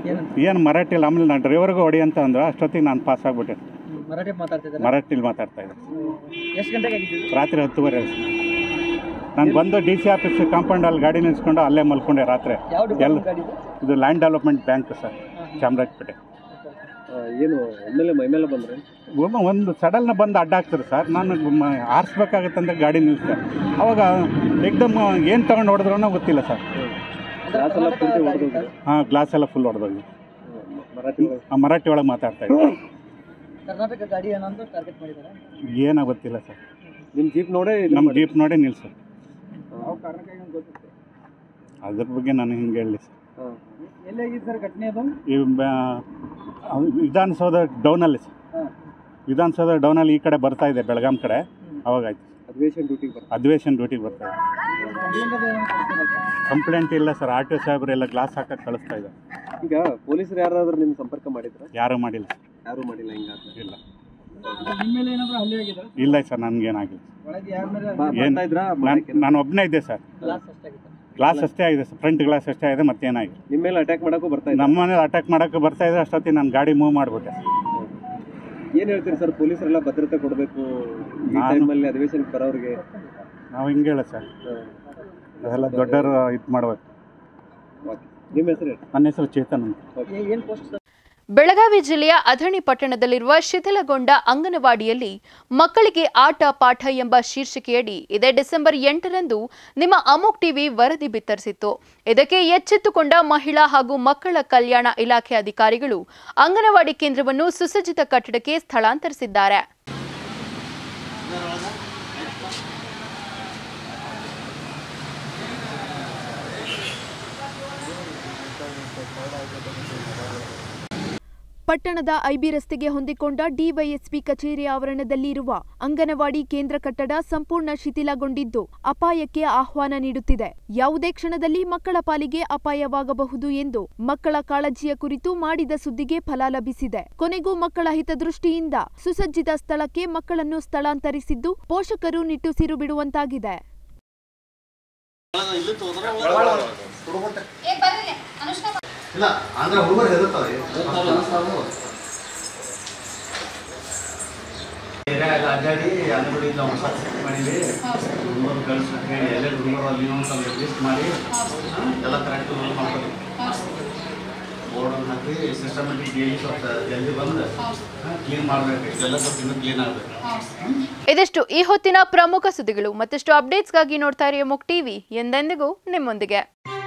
ಏನು ಮರಾಠಿಲಿ ಆಮೇಲೆ ನಾನು ಡ್ರೈವರ್ಗೆ ಹೊಡಿ ಅಂತ ಅಂದ್ರೆ ಅಷ್ಟೊತ್ತಿಗೆ ನಾನು ಪಾಸ್ ಆಗ್ಬಿಟ್ಟೆ ಮರಾಠಿ ಮಾತಾಡ್ತಿದ್ದಾರೆ ಮರಾಠಿಲಿ ಮಾತಾಡ್ತಾ ಇದ್ದೆ ಎಷ್ಟು ಗಂಟೆಗೆ ಆಗಿದ್ದು ರಾತ್ರಿ ಹತ್ತುವರೆ ನಾನು ಬಂದು ಡಿ ಸಿ ಆಫೀಸ್ ಕಾಂಪೌಂಡಲ್ಲಿ ಗಾಡಿ ನಿಲ್ಸ್ಕೊಂಡು ಅಲ್ಲೇ ಮಲ್ಕೊಂಡೆ ರಾತ್ರಿ ಯಾವ್ದು ಎಲ್ಲ ಗಾಡಿ ಇದು? ಇದು land development bank sir Chamarajpet ಏನು ಎಮ್ಮೆಲ್ಲೆ ಮೈಮೇಲೆ ಬಂದ್ರೆ ಒಬ್ಬ ಒಂದು ಸಡಲ್ನ ಬಂದು ಅಡ್ಡ ಹಾಕ್ತಾರೆ ಸರ್ ನಾನು ಮ- ಆರಿಸ್ಬೇಕಾಗತ್ತಂತ ಗಾಡಿ ನಿಲ್ಲಿಸ್ದೆ ಅವಾಗ ಏಕ್ದಮ್ ಏನು ತಗೊಂಡು ಹೊಡೆದ್ರೂ ಗೊತ್ತಿಲ್ಲ ಸರ್ ಗ್ಲಾಸ್ ಎಲ್ಲ ಪೂರ್ತಿ ಹೊಡೆದೋಗಿದೆ ಹಾಂ ಗ್ಲಾಸ್ ಎಲ್ಲ ಫುಲ್ ಹೊಡೆದೋಗಿ ಮರಾಠಿ ಒಳಗೆ ಮರಾಠಿ ಒಳಗೆ ಮಾತಾಡ್ತಾ ಇದ್ದೆ ಕರ್ನಾಟಕ ಗಾಡಿ ಏನಂತ ಟಾರ್ಗೆಟ್ ಮಾಡಿದ್ದಾರೆ ಏನೋ ಗೊತ್ತಿಲ್ಲ ಸರ್ ನಿಮ್ಮ ಜೀಪ್ ನೋಡೇ ನಮ್ಮ ಜೀಪ್ ನೋಡಿ ನಿಲ್ಸು ಅದ್ರ ಬಗ್ಗೆ ನಾನು ಹಿಂಗೆ ಹೇಳಿ ಸರ್ ಎಲ್ಲಾಗಿದೆ ಸರ್ ಘಟನೆ ಅದು ಈ ಬ- ಅದು ವಿಧಾನಸೌಧ ಡೌನಲ್ಲಿ ಸರ್ ವಿಧಾನಸೌಧ ಡೌನಲ್ಲಿ ಈ ಕಡೆ ಬರ್ತಾ ಇದೆ ಬೆಳಗಾಂ ಕಡೆ ಅವಾಗ ಆಯ್ತು ಅಧಿವೇಶನ ಡ್ಯೂಟಿಗೆ ಬರ್ತಾರೆ ಅಧಿವೇಶನ ಡ್ಯೂಟಿಗೆ ಬರ್ತಾ ಇದೆ ಕಂಪ್ಲೇಂಟ್ ಇಲ್ಲ ಸರ್ ಆರ್ ಟಿ ಒ ಸಾಹೇಬ್ರೆಲ್ಲ ಗ್ಲಾಸ್ ಹಾಕಕ್ಕೆ ಕಳಿಸ್ತಾ ಇದ್ದಾರೆ ಈಗ ಪೊಲೀಸರು ಯಾರಾದ್ರೂ ನಿಮ್ ಸಂಪರ್ಕ ಮಾಡಿದ್ರ ಯಾರೂ ಮಾಡಿಲ್ಲ ಸರ್ ಯಾರು ಮಾಡಿಲ್ಲ ಹಿಂಗಾದ್ರೆ ಇಲ್ಲ ನಿಮ್ಮ ಮೇಲೆ ಏನಾದ್ರು ಹಲ್ಲೆ ಆಗಿದೆ ಇಲ್ಲ ಸರ್ ನನಗೇನಾಗಿಲ್ಲ ಒಳಗೆ ಯಾರ ಮೇಲೆ ಏನು ಬರ್ತಾ ಇದ್ರಾ? ನಾನು ನಾನು ಒಬ್ಬನೇ ಇದ್ದೆ ಸರ್ ಗ್ಲಾಸ್ ಅಷ್ಟಾಗಿತ್ತು ಗ್ಲಾಸ್ ಅಷ್ಟೇ ಆಗಿದೆ ಸರ್ ಫ್ರಂಟ್ ಗ್ಲಾಸ್ ಅಷ್ಟೇ ಆಗಿದೆ ಮತ್ತೇನಾಗಿದೆ ನಿಮ್ಮ ಮೇಲೆ ಅಟ್ಯಾಕ್ ಮಾಡಕ್ಕೂ ಬರ್ತಾ ಇದ್ದಾರೆ ನಮ್ಮ ಮನೇಲಿ ಅಟ್ಯಾಕ್ ಮಾಡೋಕ್ಕೆ ಬರ್ತಾ ಇದ್ರೆ ಅಷ್ಟೊತ್ತಿಗೆ ನಾನು ಗಾಡಿ ಮೂವ್ ಮಾಡಿಬಿಟ್ಟೆ ಏನ್ ಹೇಳ್ತೀರಿ ಸರ್ ಪೊಲೀಸರೆಲ್ಲ ಭದ್ರತೆ ಕೊಡಬೇಕು ಈ ನಾನು- ಟೈಮಲ್ಲಿ ಅಧಿವೇಶನಕ್ಕೆ ಬರೋರಿಗೆ ನಾವು ಹಿಂಗೆ ಹೇಳ ಸರ್ ಅದೆಲ್ಲ ದೊಡ್ಡವರು ಇದು ಮಾಡ್ಬೇಕು ನಿಮ್ಮ ಹೆಸರು ಹೇಳಿ ನನ್ನ ಹೆಸರು ಚೇತನ್ ಅಂತ ಏನ್ ಪೋಸ್ಟ್ ಬೆಳಗಾವಿ ಜಿಲ್ಲೆಯ ಅಥಣಿ ಪಟ್ಟಣದಲ್ಲಿರುವ ಶಿಥಿಲಗೊಂಡ ಅಂಗನವಾಡಿಯಲ್ಲಿ ಮಕ್ಕಳಿಗೆ ಆಟ ಪಾಠ ಎಂಬ ಶೀರ್ಷಿಕೆಯಡಿ ಇದೇ ಡಿಸೆಂಬರ್ ಎಂಟರಂದು ನಿಮ್ಮ ಅಮೋಕ್ ಟಿವಿ ವರದಿ ಬಿತ್ತರಿಸಿತ್ತು ಇದಕ್ಕೆ ಎಚ್ಚೆತ್ತುಕೊಂಡ ಮಹಿಳಾ ಹಾಗೂ ಮಕ್ಕಳ ಕಲ್ಯಾಣ ಇಲಾಖೆ ಅಧಿಕಾರಿಗಳು ಅಂಗನವಾಡಿ ಕೇಂದ್ರವನ್ನು ಸುಸಜ್ಜಿತ ಕಟ್ಟಡಕ್ಕೆ ಸ್ಥಳಾಂತರಿಸಿದ್ದಾರೆ ಪಟ್ಟಣದ ಐಬಿ ರಸ್ತೆಗೆ ಹೊಂದಿಕೊಂಡ ಡಿವೈಎಸ್ಪಿ ಕಚೇರಿ ಆವರಣದಲ್ಲಿ ಇರುವ ಅಂಗನವಾಡಿ ಕೇಂದ್ರ ಕಟ್ಟಡ ಸಂಪೂರ್ಣ ಶಿಥಿಲಗೊಂಡಿದ್ದು ಅಪಾಯಕ್ಕೆ ಆಹ್ವಾನ ನೀಡುತ್ತಿದೆ ಯಾವುದೇ ಕ್ಷಣದಲ್ಲಿ ಮಕ್ಕಳ ಪಾಲಿಗೆ ಅಪಾಯವಾಗಬಹುದು ಎಂದು ಮಕ್ಕಳ ಕಾಳಜಿಯ ಕುರಿತು ಮಾಡಿದ ಸುದ್ದಿಗೆ ಫಲ ಲಭಿಸಿದೆ ಕೊನೆಗೂ ಮಕ್ಕಳ ಹಿತದೃಷ್ಟಿಯಿಂದ ಸುಸಜ್ಜಿತ ಸ್ಥಳಕ್ಕೆ ಮಕ್ಕಳನ್ನು ಸ್ಥಳಾಂತರಿಸಿದ್ದು ಪೋಷಕರು ನಿಟ್ಟುಸಿರು ಬಿಡುವಂತಾಗಿದೆ ಇಲ್ಲ ಅಂದ್ರೆ ಹುಡುಗರು ಹೆದರ್ತಾರೆ ಏರಿಯಾಗ ಅಡ್ಡಾಡಿ ಅಂಗಡಿ ನಾವು ಹೊಸ ಸೆಟ್ ಮಾಡಿವಿ ಹುಡುಗರು ಕಳ್ಸಿ ಹೇಳಿ ಎಲ್ಲ ಹುಡುಗರು ಅಲ್ಲಿ ಒಂದು ಸ್ವಲ್ಪ ಲಿಸ್ಟ್ ಮಾಡಿ ಹಾ, ಎಲ್ಲ ಕರೆಕ್ಟ್ ಮಾಡ್ತೀವಿ ಬೋರ್ಡ್ ಹಾಕಿ ಸಿಸ್ಟಮೆಟಿಕ್ ಡೈಲಿ ಸ್ವಲ್ಪ ಜಲ್ದಿ ಬಂದು ಕ್ಲೀನ್ ಮಾಡಬೇಕು ಇದೆಲ್ಲ ಸ್ವಲ್ಪ ಇನ್ನೂ ಕ್ಲೀನ್ ಆಗಬೇಕು ಇದಿಷ್ಟು ಈ ಹೊತ್ತಿನ ಪ್ರಮುಖ ಸುದ್ದಿಗಳು ಮತ್ತಷ್ಟು ಅಪ್ಡೇಟ್ಸ್ಗಾಗಿ ನೋಡ್ತಾ ಇರಿ ಅಮೋಕ್ ಟಿವಿ ಎಂದೆಂದಿಗೂ ನಿಮ್ಮೊಂದಿಗೆ